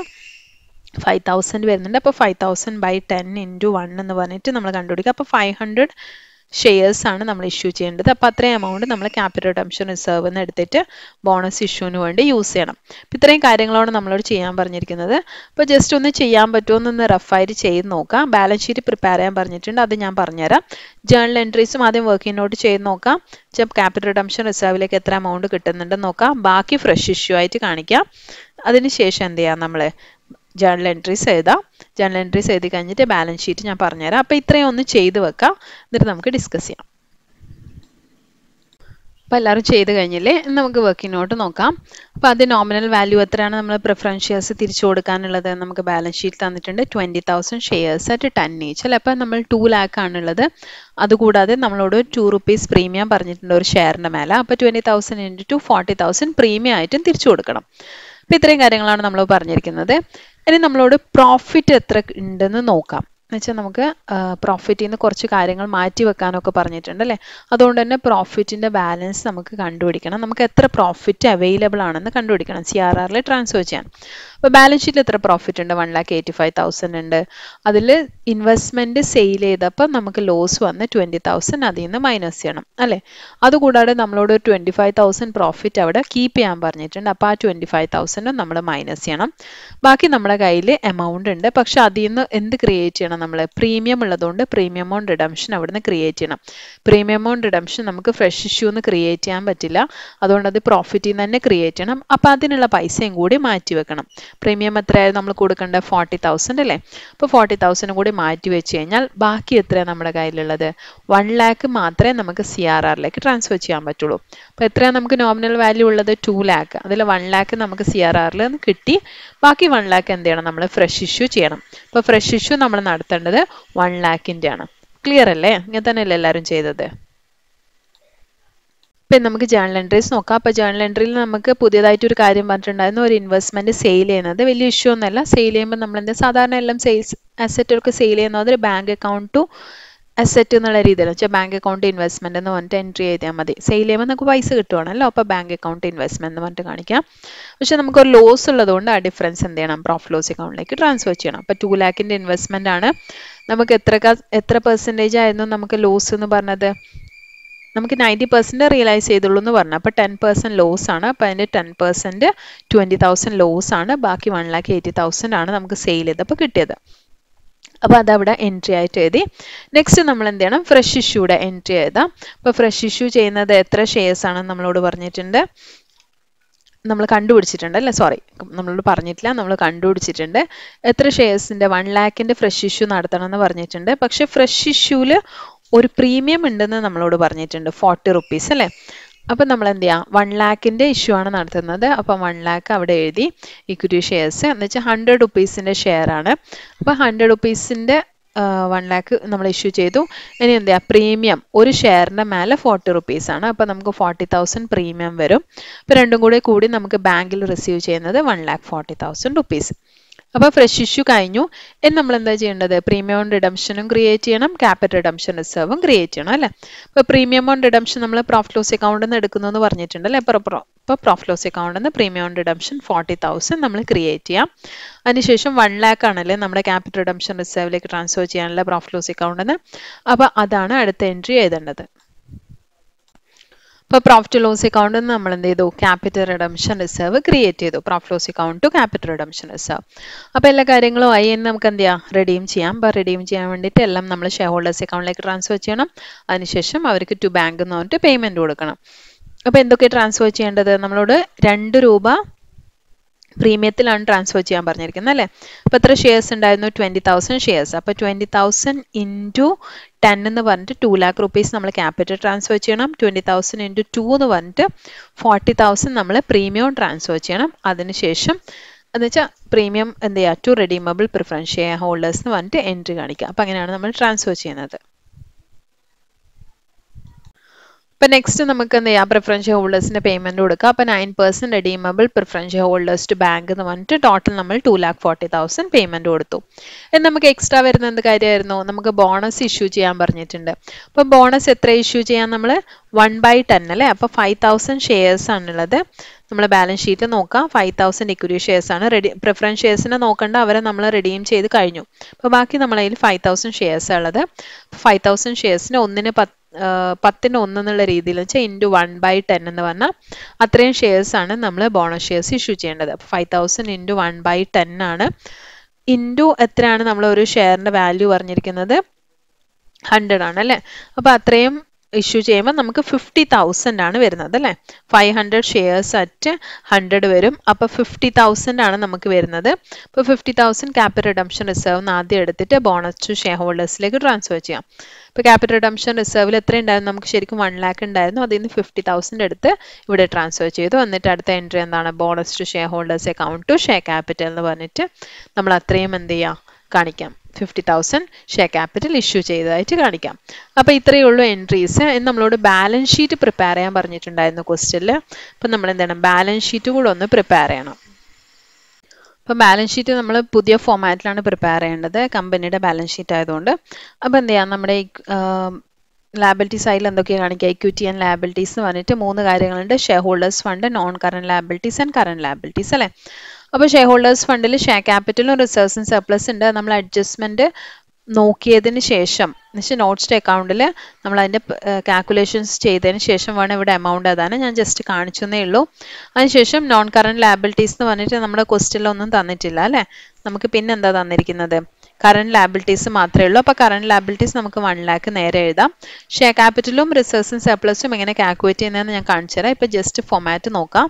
ഫൈവ് തൗസൻഡ് വരുന്നുണ്ട് അപ്പോൾ five thousand by ten into one എന്ന് പറഞ്ഞിട്ട് നമ്മൾ കണ്ടുപിടിക്കുക അപ്പോൾ ഫൈവ് ഹൺഡ്രഡ് ഷെയർസ് ആണ് നമ്മൾ ഇഷ്യൂ ചെയ്യേണ്ടത് അപ്പോൾ അത്രയും എമൗണ്ട് നമ്മൾ ക്യാപിറ്റൽ റിഡംഷൻ റിസർവ് എന്ന് എടുത്തിട്ട് ബോണസ് ഇഷ്യൂവിന് വേണ്ടി യൂസ് ചെയ്യണം അപ്പോൾ ഇത്രയും കാര്യങ്ങളാണ് നമ്മളോട് ചെയ്യാൻ പറഞ്ഞിരിക്കുന്നത് അപ്പോൾ ജസ്റ്റ് ഒന്ന് ചെയ്യാൻ പറ്റുമോ എന്നൊന്ന് റഫായിട്ട് ചെയ്ത് നോക്കാം ബാലൻസ് ഷീറ്റ് പ്രിപ്പയർ ചെയ്യാൻ പറഞ്ഞിട്ടുണ്ട് അത് ഞാൻ പറഞ്ഞുതരാം ജേണൽ എൻട്രീസും ആദ്യം വർക്കിംഗ് നോട്ട് ചെയ്ത് നോക്കാം ക്യാപിറ്റൽ റിഡംഷൻ റിസർവിലേക്ക് എത്ര എമൗണ്ട് കിട്ടുന്നുണ്ടെന്ന് നോക്കാം ബാക്കി ഫ്രഷ് ഇഷ്യൂ ആയിട്ട് കാണിക്കാം അതിനുശേഷം എന്ത് ചെയ്യാം നമ്മൾ ജേണൽ എൻട്രീസ് എഴുതാം ജേണൽ എൻട്രീസ് എഴുതി കഴിഞ്ഞിട്ട് ബാലൻസ് ഷീറ്റ് ഞാൻ പറഞ്ഞുതരാം അപ്പോൾ ഇത്രയും ഒന്ന് ചെയ്ത് വെക്കാം എന്നിട്ട് നമുക്ക് ഡിസ്കസ് ചെയ്യാം അപ്പോൾ എല്ലാവരും ചെയ്ത് കഴിഞ്ഞില്ലേ നമുക്ക് വർക്കിംഗ് നോട്ട് നോക്കാം അപ്പോൾ അത് നോമിനൽ വാല്യൂ എത്രയാണ് നമ്മൾ പ്രിഫറൻസ് ഷെയർസ് തിരിച്ചു കൊടുക്കാനുള്ളത് നമുക്ക് ബാലൻസ് ഷീറ്റ് തന്നിട്ടുണ്ട് twenty thousand shares at ten each അല്ല അപ്പോൾ നമ്മൾ ടു ലാക്ക് ആണുള്ളത് അതുകൂടാതെ നമ്മളോട് ടു റുപ്പീസ് പ്രീമിയം പറഞ്ഞിട്ടുണ്ട് ഒരു ഷെയറിൻ്റെ മേലെ അപ്പോൾ twenty thousand into two forty thousand premium ആയിട്ടും തിരിച്ചു കൊടുക്കണം അപ്പോൾ ഇത്രയും കാര്യങ്ങളാണ് നമ്മൾ പറഞ്ഞിരിക്കുന്നത് ഇനി നമ്മളോട് പ്രോഫിറ്റ് എത്ര ഉണ്ടെന്ന് നോക്കാം എന്നുവെച്ചാൽ നമുക്ക് പ്രോഫിറ്റിൽ നിന്ന് കുറച്ച് കാര്യങ്ങൾ മാറ്റി വെക്കാനൊക്കെ പറഞ്ഞിട്ടുണ്ട് അല്ലേ അതുകൊണ്ട് തന്നെ പ്രോഫിറ്റിൻ്റെ ബാലൻസ് നമുക്ക് കണ്ടുപിടിക്കണം നമുക്ക് എത്ര പ്രോഫിറ്റ് അവൈലബിൾ ആണെന്ന് കണ്ടുപിടിക്കണം സി ആർ ആറിൽ ട്രാൻസ്ഫർ ചെയ്യാൻ അപ്പോൾ ബാലൻസ് ഷീറ്റിൽ എത്ര പ്രോഫിറ്റ് ഉണ്ട് one lakh eighty five thousand ഉണ്ട് അതിൽ ഇൻവെസ്റ്റ്മെൻറ്റ് സെയിൽ ചെയ്തപ്പോൾ നമുക്ക് ലോസ് വന്ന് ട്വൻറ്റി തൗസൻഡ് അതിൽ നിന്ന് മൈനസ് ചെയ്യണം അല്ലേ അതുകൂടാതെ നമ്മളോട് ട്വൻറ്റി ഫൈവ് തൗസൻഡ് പ്രോഫിറ്റ് അവിടെ കീപ്പ് ചെയ്യാൻ പറഞ്ഞിട്ടുണ്ട് അപ്പോൾ ആ ട്വൻറ്റി ഫൈവ് തൗസൻഡ് നമ്മൾ മൈനസ് ചെയ്യണം ബാക്കി നമ്മുടെ കയ്യിൽ എമൗണ്ട് ഉണ്ട് പക്ഷെ അതിൽ നിന്ന് എന്ത് ക്രിയേറ്റ് ചെയ്യണം നമ്മൾ പ്രീമിയം ഉള്ളതുകൊണ്ട് പ്രീമിയം എമൗണ്ട് റിഡംഷൻ അവിടുന്ന് ക്രിയേറ്റ് ചെയ്യണം പ്രീമിയം എമൗണ്ട് റിഡംഷൻ നമുക്ക് ഫ്രഷ് ഇഷ്യൂ ഒന്ന് ക്രിയേറ്റ് ചെയ്യാൻ പറ്റില്ല അതുകൊണ്ട് അത് പ്രോഫിറ്റിൽ നിന്ന് തന്നെ ക്രിയേറ്റ് ചെയ്യണം അപ്പോൾ അതിനുള്ള പൈസയും കൂടി മാറ്റി വെക്കണം പ്രീമിയം എത്രയായിരുന്നു നമ്മൾ കൊടുക്കേണ്ട ഫോർട്ടി തൗസൻഡ് അല്ലേ അപ്പോൾ ഫോർട്ടി തൗസൻഡ് കൂടി മാറ്റി വെച്ച് കഴിഞ്ഞാൽ ബാക്കി എത്രയാണ് നമ്മുടെ കയ്യിലുള്ളത് വൺ ലാക്ക് മാത്രമേ നമുക്ക് സി ആർ ആറിലേക്ക് ട്രാൻസ്ഫർ ചെയ്യാൻ പറ്റുള്ളൂ അപ്പോൾ എത്രയാണ് നമുക്ക് നോമിനൽ വാല്യൂ ഉള്ളത് ടു ലാക്ക് അതിൽ വൺ ലാക്ക് നമുക്ക് സി ആർ ആറിൽ നിന്ന് കിട്ടി ബാക്കി വൺ ലാക്ക് എന്ത് ചെയ്യണം നമ്മൾ ഫ്രഷ് ഇഷ്യൂ ചെയ്യണം അപ്പോൾ ഫ്രഷ് ഇഷ്യൂ നമ്മൾ നടത്തേണ്ടത് വൺ ലാക്കിൻ്റെ ആണ് ക്ലിയർ അല്ലേ ഇങ്ങനെ തന്നെയല്ലേ എല്ലാവരും ചെയ്തത് ഇപ്പം നമുക്ക് ജേണൽ എൻട്രീസ് നോക്കാം അപ്പോൾ ജേണൽ എൻട്രിയിൽ നമുക്ക് പുതിയതായിട്ട് ഒരു കാര്യം പറഞ്ഞിട്ടുണ്ടായിരുന്നു ഒരു ഇൻവെസ്റ്റ്മെന്റ് സെയിൽ ചെയ്യുന്നത് വലിയ ഇഷ്യൂ ഒന്നല്ല സെയിൽ ചെയ്യുമ്പോൾ നമ്മൾ എന്താ സാധാരണ എല്ലാം സെയിൽസ് അസറ്റുകൾക്ക് സെയിൽ ചെയ്യുന്നത് ഒരു ബാങ്ക് അക്കൗണ്ട് ടു അസറ്റ് എന്നുള്ള രീതിയിൽ വെച്ചാൽ ബാങ്ക് അക്കൗണ്ട് ഇൻവെസ്റ്റ്മെന്റ് എന്ന് പറഞ്ഞിട്ട് എൻട്രി ചെയ്താൽ മതി സെയിൽ ചെയ്യുമ്പോൾ നമുക്ക് പൈസ കിട്ടുവാണല്ലോ അപ്പോൾ ബാങ്ക് അക്കൗണ്ട് ഇൻവെസ്റ്റ്മെന്റ് എന്ന് പറഞ്ഞിട്ട് കാണിക്കാം പക്ഷെ നമുക്കൊരു ലോസ് ഉള്ളതുകൊണ്ട് ആ ഡിഫറൻസ് എന്ത് ചെയ്യണം പ്രോഫിറ്റ് ലോസ് അക്കൗണ്ടിലേക്ക് ട്രാൻസ്ഫർ ചെയ്യണം അപ്പോൾ ടു ലാക്കിൻ്റെ ഇൻവെസ്റ്റ്മെന്റ് ആണ് നമുക്ക് എത്ര എത്ര പെർസെൻറ്റേജ് ആയിരുന്നു നമുക്ക് ലോസ് എന്ന് പറഞ്ഞത് നമുക്ക് നയൻറ്റി പെർസെൻറ്റ് റിയലൈസ് ചെയ്തുള്ളൂ എന്ന് പറഞ്ഞു അപ്പോൾ ടെൻ പെർസെൻറ്റ് ലോസ് ആണ് അപ്പോൾ അതിൻ്റെ ten percent twenty thousand loss ആണ് ബാക്കി വൺ ലാക്ക് എയ്റ്റി തൗസൻഡ് ആണ് നമുക്ക് സെയിൽ ചെയ്തപ്പോൾ കിട്ടിയത് അപ്പോൾ അതവിടെ എൻട്രി ആയിട്ട് എഴുതി നെക്സ്റ്റ് നമ്മൾ എന്ത് ചെയ്യണം ഫ്രഷ് ഇഷ്യൂടെ എൻട്രി എഴുതാം അപ്പോൾ ഫ്രഷ് ഇഷ്യൂ ചെയ്യുന്നത് എത്ര ഷെയർസ് ആണെന്ന് നമ്മളോട് പറഞ്ഞിട്ടുണ്ട് നമ്മൾ കണ്ടുപിടിച്ചിട്ടുണ്ട് അല്ലേ സോറി നമ്മളോട് പറഞ്ഞിട്ടില്ല നമ്മൾ കണ്ടുപിടിച്ചിട്ടുണ്ട് എത്ര ഷെയർസിൻ്റെ വൺ ലാക്കിൻ്റെ ഫ്രഷ് ഇഷ്യൂ നടത്തണം എന്ന് പറഞ്ഞിട്ടുണ്ട് പക്ഷേ ഫ്രഷ് ഇഷ്യൂവിൽ ഒരു പ്രീമിയം ഉണ്ടെന്ന് നമ്മളോട് പറഞ്ഞിട്ടുണ്ട് ഫോർട്ടി റുപ്പീസ് അല്ലേ അപ്പം നമ്മൾ എന്ത് ചെയ്യാം വൺ ലാക്കിൻ്റെ ഇഷ്യൂ ആണ് നടത്തുന്നത് അപ്പം വൺ ലാക്ക് അവിടെ എഴുതി ഇക്വിറ്റി ഷെയർസ് എന്ന് വെച്ചാൽ ഹൺഡ്രഡ് റുപ്പീസിൻ്റെ ഷെയർ ആണ് അപ്പോൾ ഹൺഡ്രഡ് റുപ്പീസിൻ്റെ വൺ ലാക്ക് നമ്മൾ ഇഷ്യൂ ചെയ്തു ഇനി എന്ത് ചെയ്യുക പ്രീമിയം ഒരു ഷെയറിൻ്റെ മേലെ ഫോർട്ടി റുപ്പീസ് ആണ് അപ്പോൾ നമുക്ക് ഫോർട്ടി തൗസൻഡ് പ്രീമിയം വരും അപ്പോൾ രണ്ടും കൂടെ കൂടി നമുക്ക് ബാങ്കിൽ റിസീവ് ചെയ്യുന്നത് one lakh forty thousand rupees അപ്പോൾ ഫ്രഷ് ഇഷ്യൂ കഴിഞ്ഞു ഇനി നമ്മൾ എന്താ ചെയ്യേണ്ടത് പ്രീമിയം റിഡംഷനും ക്രിയേറ്റ് ചെയ്യണം ക്യാപിറ്റൽ റിഡംഷൻ റിസർവും ക്രിയേറ്റ് ചെയ്യണം അല്ലേ അപ്പോൾ പ്രീമിയം ഓൺ റിഡംഷൻ നമ്മൾ പ്രോഫിറ്റ് ലോസ് അക്കൗണ്ടിൽ നിന്ന് എടുക്കുന്നു എന്ന് പറഞ്ഞിട്ടുണ്ട് അല്ലേ അപ്പോൾ ഇപ്പോൾ പ്രോഫിറ്റ് ലോസ് അക്കൗണ്ടിൽ നിന്ന് premium on redemption forty thousand നമ്മൾ ക്രിയേറ്റ് ചെയ്യാം അതിനുശേഷം വൺ ലാക്ക് ആണല്ലേ നമ്മുടെ ക്യാപിറ്റൽ റിഡംഷൻ റിസർവിലേക്ക് ട്രാൻസ്ഫർ ചെയ്യാനുള്ള പ്രോഫിറ്റ് ലോസ് അക്കൗണ്ടിൽ നിന്ന് അപ്പോൾ അതാണ് അടുത്ത എൻട്രി എഴുതേണ്ടത് ഇപ്പോൾ പ്രോഫിറ്റ് ലോസ് അക്കൗണ്ടിൽ നിന്ന് നമ്മൾ എന്ത് ചെയ്തു ക്യാപിറ്റൽ റിഡംഷൻ റിസർവ് ക്രിയേറ്റ് ചെയ്തു profit loss account to capital redemption reserve അപ്പോൾ എല്ലാ കാര്യങ്ങളും ആയി എന്ന് നമുക്ക് എന്ത് ചെയ്യാം റെഡീം ചെയ്യാം അപ്പോൾ റെഡീം ചെയ്യാൻ വേണ്ടിയിട്ട് എല്ലാം നമ്മൾ ഷെയർ ഹോൾഡേഴ്സ് അക്കൗണ്ടിലേക്ക് ട്രാൻസ്ഫർ ചെയ്യണം അതിനുശേഷം അവർക്ക് ടു ബാങ്ക് എന്ന് പറഞ്ഞിട്ട് പേയ്മെൻറ്റ് കൊടുക്കണം അപ്പോൾ എന്തൊക്കെ ട്രാൻസ്ഫർ ചെയ്യേണ്ടത് നമ്മളോട് രണ്ട് രൂപ പ്രീമിയത്തിലാണ് ട്രാൻസ്ഫർ ചെയ്യാൻ പറഞ്ഞിരിക്കുന്നത് അല്ലേ അപ്പോൾ എത്ര ഷെയർസ് ഉണ്ടായിരുന്നു ട്വൻറ്റി തൗസൻഡ് ഷെയർസ് അപ്പോൾ ട്വൻറ്റി തൗസൻഡ് ഇൻറ്റു ടെൻ എന്ന് പറഞ്ഞിട്ട് ടു ലാക്ക് റുപ്പീസ് നമ്മൾ ക്യാപിറ്റൽ ട്രാൻസ്ഫർ ചെയ്യണം ട്വൻറ്റി തൗസൻഡ് ഇൻറ്റു ടു എന്ന് പറഞ്ഞിട്ട് ഫോർട്ടി തൗസൻഡ് നമ്മൾ പ്രീമിയം ട്രാൻസ്ഫർ ചെയ്യണം അതിനുശേഷം എന്ന് വെച്ചാൽ പ്രീമിയം എന്ത് ചെയ്യുക to redeemable preference share holders എന്ന് പറഞ്ഞിട്ട് എൻട്രി കാണിക്കുക അപ്പോൾ അങ്ങനെയാണ് നമ്മൾ ട്രാൻസ്ഫർ ചെയ്യുന്നത് ഇപ്പം നെക്സ്റ്റ് നമുക്ക് എന്ത് ചെയ്യാം പ്രിഫറൻസ് ഹോൾഡേഴ്സിന് പേയ്മെന്റ് കൊടുക്കുക അപ്പോൾ nine percent redeemable preference holders to bank എന്ന് പറഞ്ഞിട്ട് ടോട്ടൽ നമ്മൾ two lakh forty thousand payment കൊടുത്തു എന്ന് നമുക്ക് എക്സ്ട്രാ വരുന്ന എന്ത് കാര്യമായിരുന്നു നമുക്ക് ബോണസ് ഇഷ്യൂ ചെയ്യാൻ പറഞ്ഞിട്ടുണ്ട് അപ്പോൾ ബോണസ് എത്ര ഇഷ്യൂ ചെയ്യാൻ നമ്മൾ വൺ ബൈ ടെൻ അല്ലേ അപ്പോൾ ഫൈവ് തൗസൻഡ് ഷെയർസ് ആണുള്ളത് നമ്മൾ ബാലൻസ് ഷീറ്റ് നോക്കാം ഫൈവ് തൗസൻഡ് ഇക്വിറ്റി ഷെയർസ് ആണ് റെഡി പ്രിഫറൻസ് ഷെയർസിനെ നോക്കേണ്ട അവരെ നമ്മൾ റെഡീം ചെയ്ത് കഴിഞ്ഞു അപ്പോൾ ബാക്കി നമ്മളതിൽ ഫൈവ് തൗസൻഡ് ഷെയർസ് ഉള്ളത് ഫൈവ് തൗസൻഡ് ഷെയർസിന് ഒന്നിന് പത്ത് പത്തിന് ഒന്ന് എന്നുള്ള രീതിയിൽ വെച്ചാൽ ഇൻറ്റു വൺ ബൈ ടെൻ എന്ന് പറഞ്ഞാൽ അത്രയും ഷെയർസ് ആണ് നമ്മൾ ബോണസ് ഷെയർസ് ഇഷ്യൂ ചെയ്യേണ്ടത് five thousand into one by ten ആണ് ഇൻറ്റു എത്രയാണ് നമ്മൾ ഒരു ഷെയറിൻ്റെ വാല്യൂ പറഞ്ഞിരിക്കുന്നത് ഹൺഡ്രഡ് ആണ് അല്ലേ അപ്പോൾ അത്രയും ഇഷ്യൂ ചെയ്യുമ്പോൾ നമുക്ക് ഫിഫ്റ്റി തൗസൻഡ് ആണ് വരുന്നത് അല്ലേ five hundred shares at hundred വരും അപ്പോൾ ഫിഫ്റ്റി തൗസൻഡ് ആണ് നമുക്ക് വരുന്നത് അപ്പോൾ fifty thousand capital redemption reserve ആദ്യം എടുത്തിട്ട് ബോണസ് ടു ഷെയർ ഹോൾഡേഴ്സിലേക്ക് ട്രാൻസ്ഫർ ചെയ്യാം ഇപ്പോൾ ക്യാപിറ്റൽ റിഡംഷൻ റിസർവിൽ എത്ര ഉണ്ടായിരുന്നു നമുക്ക് ശരിക്കും വൺ ലാക്ക് ഉണ്ടായിരുന്നു അതിൽ നിന്ന് ഫിഫ്റ്റി തൗസൻഡ് എടുത്ത് ഇവിടെ ട്രാൻസ്ഫർ ചെയ്തു എന്നിട്ട് അടുത്ത എൻട്രി എന്താണ് bonus to share holders account to share capital എന്ന് പറഞ്ഞിട്ട് നമ്മൾ അത്രയും എന്ത് ചെയ്യാം കാണിക്കാം fifty thousand share capital issue ചെയ്തതായിട്ട് കാണിക്കാം അപ്പോൾ ഇത്രയേ ഉള്ളൂ എൻട്രീസ് നമ്മളോട് ബാലൻസ് ഷീറ്റ് പ്രിപ്പയർ ചെയ്യാൻ പറഞ്ഞിട്ടുണ്ടായിരുന്നു ക്വസ്റ്റ്യനിൽ അപ്പം നമ്മൾ എന്താണ് ബാലൻസ് ഷീറ്റ് കൂടെ ഒന്ന് പ്രിപ്പയർ ചെയ്യണം അപ്പം ബാലൻസ് ഷീറ്റ് നമ്മൾ പുതിയ ഫോമാറ്റിലാണ് പ്രിപ്പയർ ചെയ്യേണ്ടത് കമ്പനിയുടെ ബാലൻസ് ഷീറ്റ് ആയതുകൊണ്ട് അപ്പോൾ എന്ത് ചെയ്യാം നമ്മുടെ ലാബിലിറ്റി സൈഡിൽ എന്തൊക്കെയാണ് കാണിക്കുക ഇക്വിറ്റി ആൻഡ് ലാബിലിറ്റീസ് എന്ന് പറഞ്ഞിട്ട് മൂന്ന് കാര്യങ്ങളുണ്ട് share holders fund non current liabilities and current liabilities അല്ലേ അപ്പോൾ ഷെയർ ഹോൾഡേഴ്സ് ഫണ്ടിൽ ഷെയർ ക്യാപിറ്റലും റിസർവ്സും സർപ്ലസ് ഉണ്ട് നമ്മൾ അഡ്ജസ്റ്റ്മെന്റ് നോക്കിയതിന് ശേഷം എന്നുവെച്ചാൽ നോട്ട്സ് അക്കൗണ്ടിൽ നമ്മൾ അതിൻ്റെ കാൽക്കുലേഷൻസ് ചെയ്തതിന് ശേഷം വേണം ഇവിടെ എമൗണ്ട് അതാണ് ഞാൻ ജസ്റ്റ് കാണിച്ചെന്നേ ഉള്ളൂ അതിനുശേഷം നോൺ കറണ്ട് ലാബിലിറ്റീസ് എന്ന് പറഞ്ഞിട്ട് നമ്മുടെ ക്വസ്റ്റിലൊന്നും തന്നിട്ടില്ല അല്ലേ നമുക്ക് പിന്നെ എന്താ തന്നിരിക്കുന്നത് കറണ്ട് ലാബിലിറ്റീസ് മാത്രമേ ഉള്ളൂ അപ്പോൾ കറണ്ട് ലാബിലിറ്റീസ് നമുക്ക് വൺ ലാക്ക് നേരെ എഴുതാം ഷെയർ ക്യാപിറ്റലും റിസർവ്സും സർപ്ലസും എങ്ങനെ കാൽക്കുലേറ്റ് ചെയ്യുന്നതെന്ന് ഞാൻ കാണിച്ചു തരാം ഇപ്പോൾ ജസ്റ്റ് ഫോമാറ്റ് നോക്കാം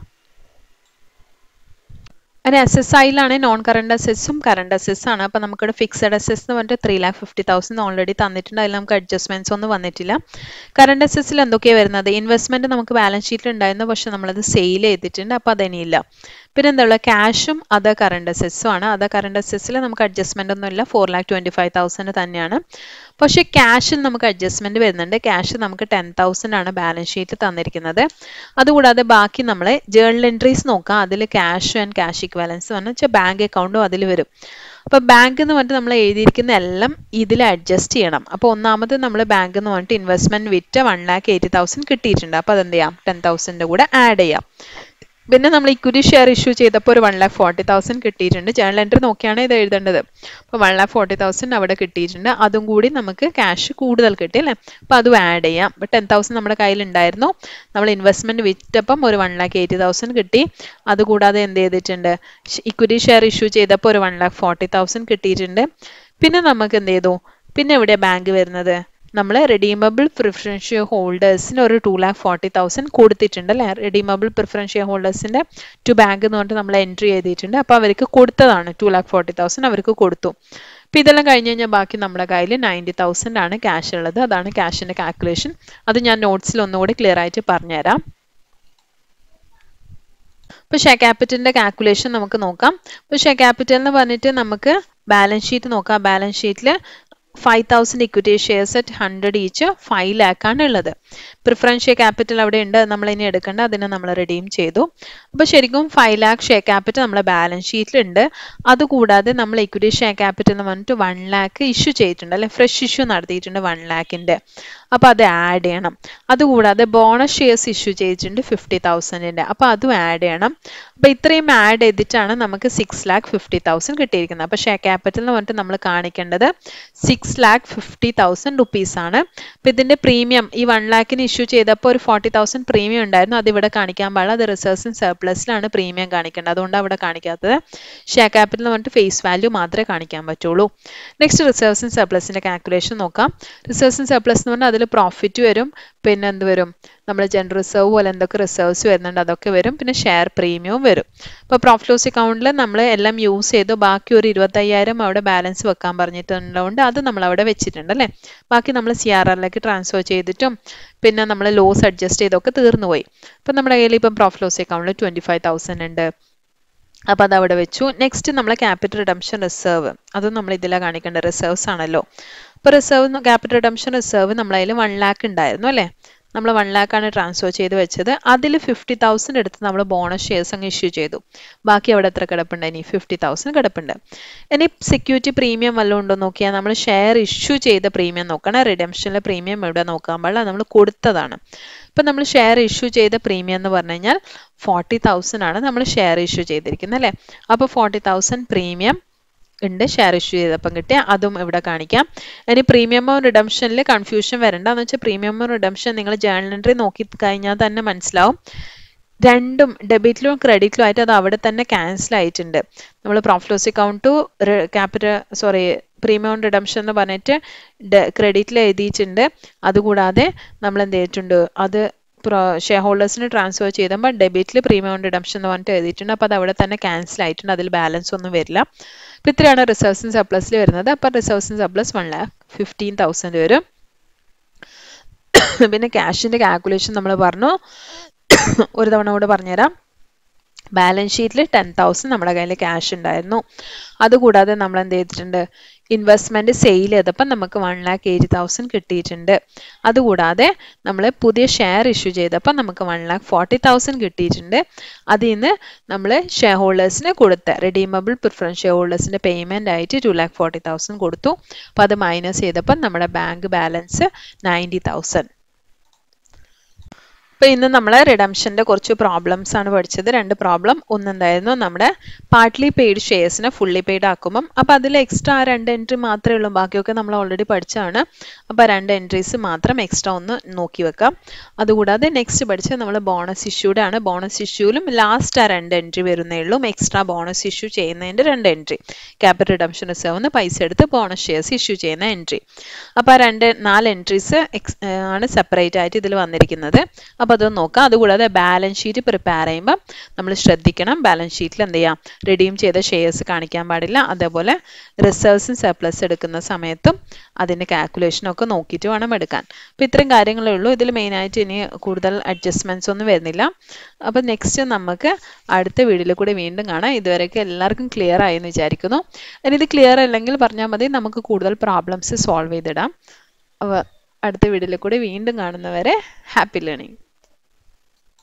അതിന് എസ് എസ് ഐയിലാണ് നോൺ കറണ്ട് അസെറ്റ്സും കറണ്ട് അസെറ്റ്സ് ആണ് അപ്പോൾ നമുക്കിവിടെ ഫിക്സഡ് അസെറ്റ്സ് എന്ന് പറഞ്ഞിട്ട് three lakh fifty thousand already തന്നിട്ടുണ്ട് അതിൽ നമുക്ക് അഡ്ജസ്റ്റ്മെന്റ്സ് ഒന്നും വന്നിട്ടില്ല കറണ്ട് അസെറ്റ്സിൽ എന്തൊക്കെയാണ് വരുന്നത് ഇൻവെസ്റ്റ്മെന്റ് നമുക്ക് ബാലൻസ് ഷീറ്റിൽ ഉണ്ടായിരുന്നു പക്ഷെ നമ്മളത് സെയിൽ ചെയ്തിട്ടുണ്ട് അപ്പോൾ അതിനില്ല പിന്നെ എന്താ ഉള്ളത് ക്യാഷും അതർ കറണ്ട് അസെറ്റ്സും ആണ് അതർ കറണ്ട് അസെറ്റ്സിൽ നമുക്ക് അഡ്ജസ്റ്റ്മെന്റ് ഒന്നും ഇല്ല four lakh twenty five thousand തന്നെയാണ് പക്ഷേ ക്യാഷിൽ നമുക്ക് അഡ്ജസ്റ്റ്മെന്റ് വരുന്നുണ്ട് ക്യാഷ് നമുക്ക് ടെൻ തൗസൻഡ് ആണ് ബാലൻസ് ഷീറ്റിൽ തന്നിരിക്കുന്നത് അതുകൂടാതെ ബാക്കി നമ്മൾ ജേർണൽ എൻട്രീസ് നോക്കാം അതിൽ ക്യാഷ് ആൻഡ് ക്യാഷ് ഇക്വാലൻസ് എന്ന് വെച്ചാൽ ബാങ്ക് അക്കൗണ്ടും അതിൽ വരും അപ്പൊ ബാങ്ക് എന്ന് പറഞ്ഞിട്ട് നമ്മൾ എഴുതിയിരിക്കുന്ന എല്ലാം ഇതിൽ അഡ്ജസ്റ്റ് ചെയ്യണം അപ്പോൾ ഒന്നാമത് നമ്മൾ ബാങ്ക് എന്ന് പറഞ്ഞിട്ട് ഇൻവെസ്റ്റ്മെന്റ് വിറ്റ് വൺ ലാക്ക് എയ്റ്റി തൗസൻഡ് കിട്ടിയിട്ടുണ്ട് അപ്പോൾ അതെന്ത് ചെയ്യാം ടെൻ തൗസൻഡ് കൂടെ ആഡ് ചെയ്യാം പിന്നെ നമ്മൾ ഇക്വിറ്റി ഷെയർ ഇഷ്യൂ ചെയ്തപ്പോൾ ഒരു വൺ ലാക്ക് ഫോർട്ടി തൗസൻഡ് കിട്ടിയിട്ടുണ്ട് ജേണൽ എൻട്രി നോക്കിയാണ് ഇത് എഴുതേണ്ടത് അപ്പോൾ വൺ ലാക്ക് ഫോർട്ടി തൗസൻഡ് അവിടെ കിട്ടിയിട്ടുണ്ട് അതും കൂടി നമുക്ക് ക്യാഷ് കൂടുതൽ കിട്ടി അല്ലേ അപ്പോൾ അതും ആഡ് ചെയ്യാം അപ്പോൾ ടെൻ തൗസൻഡ് നമ്മുടെ കയ്യിലുണ്ടായിരുന്നു നമ്മൾ ഇൻവെസ്റ്റ്മെന്റ് വിറ്റപ്പം ഒരു വൺ ലാക്ക് എയ്റ്റി തൗസൻഡ് കിട്ടി അതുകൂടാതെ എന്ത് ചെയ്തിട്ടുണ്ട് ഇക്വിറ്റി ഷെയർ ഇഷ്യൂ ചെയ്തപ്പോൾ ഒരു വൺ ലാക്ക് ഫോർട്ടി തൗസൻഡ് കിട്ടിയിട്ടുണ്ട് പിന്നെ നമുക്ക് എന്ത് ചെയ്തു പിന്നെ എവിടെ ബാങ്ക് വരുന്നത് നമ്മൾ റെഡീമബിൾ പ്രിഫറൻഷ്യൽ ഹോൾഡേഴ്സിന് ഒരു ടു ലാക്ക് ഫോർട്ടി തൗസൻഡ് കൊടുത്തിട്ടുണ്ട് അല്ലേ റെഡീമബിൾ പ്രിഫറൻഷ്യൽ ഹോൾഡേഴ്സിന്റെ ടു ബാങ്ക് എന്ന് പറഞ്ഞിട്ട് നമ്മൾ എൻട്രി ചെയ്തിട്ടുണ്ട് അപ്പോൾ അവർക്ക് കൊടുത്തതാണ് ടു ലാക്ക് ഫോർട്ടി തൗസൻഡ് അവർക്ക് കൊടുത്തു അപ്പോൾ ഇതെല്ലാം കഴിഞ്ഞ് കഴിഞ്ഞാൽ ബാക്കി നമ്മുടെ കയ്യിൽ നയൻറ്റി തൗസൻഡ് ആണ് ക്യാഷ് ഉള്ളത് അതാണ് ക്യാഷിന്റെ കാൽക്കുലേഷൻ അത് ഞാൻ നോട്ട്സിൽ ഒന്നുകൂടി ക്ലിയർ ആയിട്ട് പറഞ്ഞുതരാം ഇപ്പോൾ ഷെയർ ക്യാപിറ്റലിന്റെ കാൽക്കുലേഷൻ നമുക്ക് നോക്കാം ഇപ്പോൾ ഷെയർ ക്യാപിറ്റൽ എന്ന് പറഞ്ഞിട്ട് നമുക്ക് ബാലൻസ് ഷീറ്റ് നോക്കാം ബാലൻസ് ഷീറ്റിൽ five thousand equity shares at hundred each five lakh ആണ് ഉള്ളത് പ്രിഫറൻഷ്യൽ ക്യാപിറ്റൽ അവിടെ ഉണ്ട് നമ്മൾ ഇനി എടുക്കേണ്ട അതിനെ നമ്മൾ റെഡീം ചെയ്തു അപ്പോൾ ശരിക്കും ഫൈവ് ലാക്ക് ഷെയർ ക്യാപിറ്റൽ നമ്മളെ ബാലൻസ് ഷീറ്റിലുണ്ട് അതുകൂടാതെ നമ്മൾ ഇക്വിറ്റി ഷെയർ ക്യാപിറ്റൽ എന്ന് പറഞ്ഞിട്ട് വൺ ലാക്ക് ഇഷ്യൂ ചെയ്തിട്ടുണ്ട് അല്ലെ ഫ്രഷ് ഇഷ്യൂ നടത്തിയിട്ടുണ്ട് വൺ ലാക്കിൻ്റെ അപ്പോൾ അത് ആഡ് ചെയ്യണം അതുകൂടാതെ ബോണസ് ഷെയർസ് ഇഷ്യൂ ചെയ്തിട്ടുണ്ട് ഫിഫ്റ്റി തൗസൻഡിൻ്റെ അപ്പോൾ അതും ആഡ് ചെയ്യണം അപ്പോൾ ഇത്രയും ആഡ് ചെയ്തിട്ടാണ് നമുക്ക് സിക്സ് ലാക്ക് ഫിഫ്റ്റി തൗസൻഡ് കിട്ടിയിരിക്കുന്നത് അപ്പോൾ ഷെയർ ക്യാപിറ്റൽ എന്ന് പറഞ്ഞിട്ട് നമ്മൾ കാണിക്കേണ്ടത് six lakh fifty thousand rupees ആണ് അപ്പോൾ ഇതിൻ്റെ പ്രീമിയം ഈ വൺ ലാക്കിന് ഇഷ്യൂ ചെയ്തപ്പോൾ ഒരു ഫോർട്ടി തൗസൻഡ് പ്രീമിയം ഉണ്ടായിരുന്നു അത് ഇവിടെ കാണിക്കാൻ പാടില്ല അത് റിസർവ്സും സർപ്ലസിലാണ് പ്രീമിയം കാണിക്കേണ്ടത് അതുകൊണ്ടാണ് അവിടെ കാണിക്കാത്തത് ഷെയർ ക്യാപിറ്റൽ എന്ന് പറഞ്ഞിട്ട് ഫേസ് വാല്യൂ മാത്രമേ കാണിക്കാൻ പറ്റുള്ളൂ നെക്സ്റ്റ് റിസർവ്സും സർപ്ലസിൻ്റെ കാൽക്കുലേഷൻ നോക്കാം റിസർവ്സും സർപ്ലസ് എന്ന് പറഞ്ഞാൽ അതിൽ പ്രോഫിറ്റ് വരും പിന്നെ എന്ത് വരും നമ്മൾ ജനറൽ റിസർവ് പോലെ എന്തൊക്കെ റിസർവ്സ് വരുന്നുണ്ട് അതൊക്കെ വരും പിന്നെ ഷെയർ പ്രീമിയവും വരും ഇപ്പോൾ പ്രോഫിറ്റ് ലോസ് അക്കൗണ്ടിൽ നമ്മൾ എല്ലാം യൂസ് ചെയ്തു ബാക്കി ഒരു ഇരുപത്തയ്യായിരം അവിടെ ബാലൻസ് വെക്കാൻ പറഞ്ഞിട്ടുള്ളതുകൊണ്ട് അത് നമ്മൾ അവിടെ വെച്ചിട്ടുണ്ട് അല്ലേ ബാക്കി നമ്മൾ സി ആർ ആറിലേക്ക് ട്രാൻസ്ഫർ ചെയ്തിട്ടും പിന്നെ നമ്മൾ ലോസ് അഡ്ജസ്റ്റ് ചെയ്തൊക്കെ തീർന്നു പോയി അപ്പം നമ്മുടെ കയ്യിൽ ഇപ്പം പ്രോഫിറ്റ് ലോസ് അക്കൗണ്ടിൽ ട്വൻറ്റി ഫൈവ് തൗസൻഡ് ഉണ്ട് അപ്പോൾ അത് അവിടെ വെച്ചു നെക്സ്റ്റ് നമ്മളെ ക്യാപിറ്റൽ റിഡംഷൻ റിസർവ് അതും നമ്മൾ ഇതിലാണ് കാണിക്കേണ്ട റിസർവ്സ് ആണല്ലോ ഇപ്പോൾ റിസർവ് ക്യാപിറ്റൽ റിഡംഷൻ റിസർവ് നമ്മളതിൽ വൺ ലാക്ക് ഉണ്ടായിരുന്നു അല്ലേ നമ്മൾ വൺ ലാക്കാണ് ട്രാൻസ്ഫർ ചെയ്ത് വെച്ചത് അതിൽ ഫിഫ്റ്റി തൗസൻഡ് എടുത്ത് നമ്മൾ ബോണസ് ഷെയർസ് അങ്ങ് ഇഷ്യൂ ചെയ്തു ബാക്കി അവിടെ എത്ര കിടപ്പുണ്ട് ഇനി ഫിഫ്റ്റി തൗസൻഡ് കിടപ്പുണ്ട് ഇനി സെക്യൂരിറ്റി പ്രീമിയം വല്ലതും ഉണ്ടോ നോക്കിയാൽ നമ്മൾ ഷെയർ ഇഷ്യൂ ചെയ്ത പ്രീമിയം നോക്കണം റിഡംഷനിലെ പ്രീമിയം ഇവിടെ നോക്കാൻ പാടില്ല നമ്മൾ കൊടുത്തതാണ് ഇപ്പം നമ്മൾ ഷെയർ ഇഷ്യൂ ചെയ്ത പ്രീമിയം എന്ന് പറഞ്ഞു കഴിഞ്ഞാൽ ഫോർട്ടി തൗസൻഡ് ആണ് നമ്മൾ ഷെയർ ഇഷ്യൂ ചെയ്തിരിക്കുന്നത് അല്ലേ അപ്പോൾ ഫോർട്ടി തൗസൻഡ് പ്രീമിയം ഉണ്ട് ഷെയർ ഇഷ്യൂ ചെയ്തപ്പം കിട്ടിയ അതും ഇവിടെ കാണിക്കാം ഇനി പ്രീമിയമോ റിഡംഷനിൽ കൺഫ്യൂഷൻ വരണ്ട എന്ന് വെച്ചാൽ പ്രീമിയമോ റിഡംഷൻ നിങ്ങൾ ജേണൽ എൻട്രി നോക്കി കഴിഞ്ഞാൽ തന്നെ മനസ്സിലാവും രണ്ടും ഡെബിറ്റിലും ക്രെഡിറ്റിലും ആയിട്ട് അത് അവിടെ തന്നെ ക്യാൻസൽ ആയിട്ടുണ്ട് നമ്മൾ profit loss account to capital sorry premium redemption എന്ന് പറഞ്ഞിട്ട് ക്രെഡിറ്റിൽ എഴുതിയിട്ടുണ്ട് അതുകൂടാതെ നമ്മൾ എന്ത് ചെയ്തിട്ടുണ്ട് അത് ഷെയർ ഹോൾഡേഴ്സിന് ട്രാൻസ്ഫർ ചെയ്തപ്പോൾ ഡെബിറ്റിൽ പ്രീമിയം റിഡംഷൻ എന്ന് പറഞ്ഞിട്ട് എഴുതിയിട്ടുണ്ട് അപ്പോൾ അത് അവിടെ തന്നെ ക്യാൻസൽ ആയിട്ടുണ്ട് അതിൽ ബാലൻസ് ഒന്നും വരില്ല അപ്പോൾ ഇത്രയാണ് റിസർവ്സും സർപ്ലസിൽ വരുന്നത് അപ്പോൾ റിസർവ്സും surplus one lakh fifteen thousand വരും പിന്നെ ക്യാഷിൻ്റെ കാൽക്കുലേഷൻ നമ്മൾ പറഞ്ഞു ഒരു തവണ കൂടെ പറഞ്ഞുതരാം ബാലൻസ് ഷീറ്റിൽ ടെൻ തൗസൻഡ് നമ്മുടെ കയ്യിൽ ക്യാഷ് ഉണ്ടായിരുന്നു അതുകൂടാതെ നമ്മൾ എന്ത് ചെയ്തിട്ടുണ്ട് ഇൻവെസ്റ്റ്മെന്റ് സെയിൽ ചെയ്തപ്പോൾ നമുക്ക് വൺ ലാക്ക് എയ്റ്റി തൗസൻഡ് കിട്ടിയിട്ടുണ്ട് അതുകൂടാതെ നമ്മൾ പുതിയ ഷെയർ ഇഷ്യൂ ചെയ്തപ്പോൾ നമുക്ക് വൺ ലാക്ക് ഫോർട്ടി തൗസൻഡ് കിട്ടിയിട്ടുണ്ട് അതിൽ നിന്ന് നമ്മൾ ഷെയർ ഹോൾഡേഴ്സിന് കൊടുത്ത റെഡീമബിൾ പ്രിഫറൻസ് ഷെയർ ഹോൾഡേഴ്സിന്റെ പേയ്മെന്റ് ആയിട്ട് ടു ലാക്ക് ഫോർട്ടി തൗസൻഡ് കൊടുത്തു അപ്പോൾ അത് മൈനസ് ചെയ്തപ്പോൾ നമ്മുടെ ബാങ്ക് ബാലൻസ് നയൻറ്റി തൗസൻഡ് അപ്പോൾ ഇന്ന് നമ്മൾ റിഡംഷൻ്റെ കുറച്ച് പ്രോബ്ലംസ് ആണ് പഠിച്ചത് രണ്ട് പ്രോബ്ലം ഒന്നെന്തായിരുന്നു നമ്മുടെ പാർട്ട്ലി പെയ്ഡ് ഷെയർസിനെ ഫുള്ളി പെയ്ഡ് ആക്കുമ്പം അപ്പോൾ അതിൽ എക്സ്ട്രാ രണ്ട് എൻട്രി മാത്രമേ ഉള്ളൂ ബാക്കിയൊക്കെ നമ്മൾ ഓൾറെഡി പഠിച്ചതാണ് അപ്പോൾ രണ്ട് എൻട്രീസ് മാത്രം എക്സ്ട്രാ ഒന്ന് നോക്കി വെക്കാം അതുകൂടാതെ നെക്സ്റ്റ് പഠിച്ചത് നമ്മൾ ബോണസ് ഇഷ്യൂടെ ആണ് ബോണസ് ഇഷ്യൂലും ലാസ്റ്റ് ആ രണ്ട് എൻട്രി വരുന്നേ ഉള്ളൂ എക്സ്ട്രാ ബോണസ് ഇഷ്യൂ ചെയ്യുന്നതിൻ്റെ രണ്ട് എൻട്രി ക്യാപിറ്റൽ റിഡംഷൻ റിസർവ് പൈസ എടുത്ത് ബോണസ് ഷെയർസ് ഇഷ്യൂ ചെയ്യുന്ന എൻട്രി അപ്പോൾ ആ രണ്ട് നാല് എൻട്രീസ് ആണ് സെപ്പറേറ്റ് ആയിട്ട് ഇതിൽ വന്നിരിക്കുന്നത് അപ്പോൾ അപ്പോൾ അതൊന്ന് നോക്കാം അതുകൂടാതെ ബാലൻസ് ഷീറ്റ് പ്രിപ്പയർ ചെയ്യുമ്പോൾ നമ്മൾ ശ്രദ്ധിക്കണം ബാലൻസ് ഷീറ്റിൽ എന്ത് ചെയ്യാം റിഡീം ചെയ്ത ഷെയർസ് കാണിക്കാൻ പാടില്ല അതേപോലെ റിസർവ്സും സർപ്ലസ് എടുക്കുന്ന സമയത്തും അതിൻ്റെ കാൽക്കുലേഷനൊക്കെ നോക്കിയിട്ട് വേണം എടുക്കാൻ അപ്പോൾ ഇത്രയും കാര്യങ്ങളേ ഉള്ളൂ ഇതിൽ മെയിനായിട്ട് ഇനി കൂടുതൽ അഡ്ജസ്റ്റ്മെൻറ്റ്സ് ഒന്നും വരുന്നില്ല അപ്പോൾ നെക്സ്റ്റ് നമുക്ക് അടുത്ത വീഡിയോയിൽ കൂടി വീണ്ടും കാണാം ഇതുവരെയൊക്കെ എല്ലാവർക്കും ക്ലിയർ ആയി എന്ന് വിചാരിക്കുന്നു ഇനി ഇത് ക്ലിയർ അല്ലെങ്കിൽ പറഞ്ഞാൽ മതി നമുക്ക് കൂടുതൽ പ്രോബ്ലംസ് സോൾവ് ചെയ്തിടാം അപ്പോൾ അടുത്ത വീഡിയോയിൽ കൂടി വീണ്ടും കാണുന്നവരെ ഹാപ്പി ലേണിംഗ്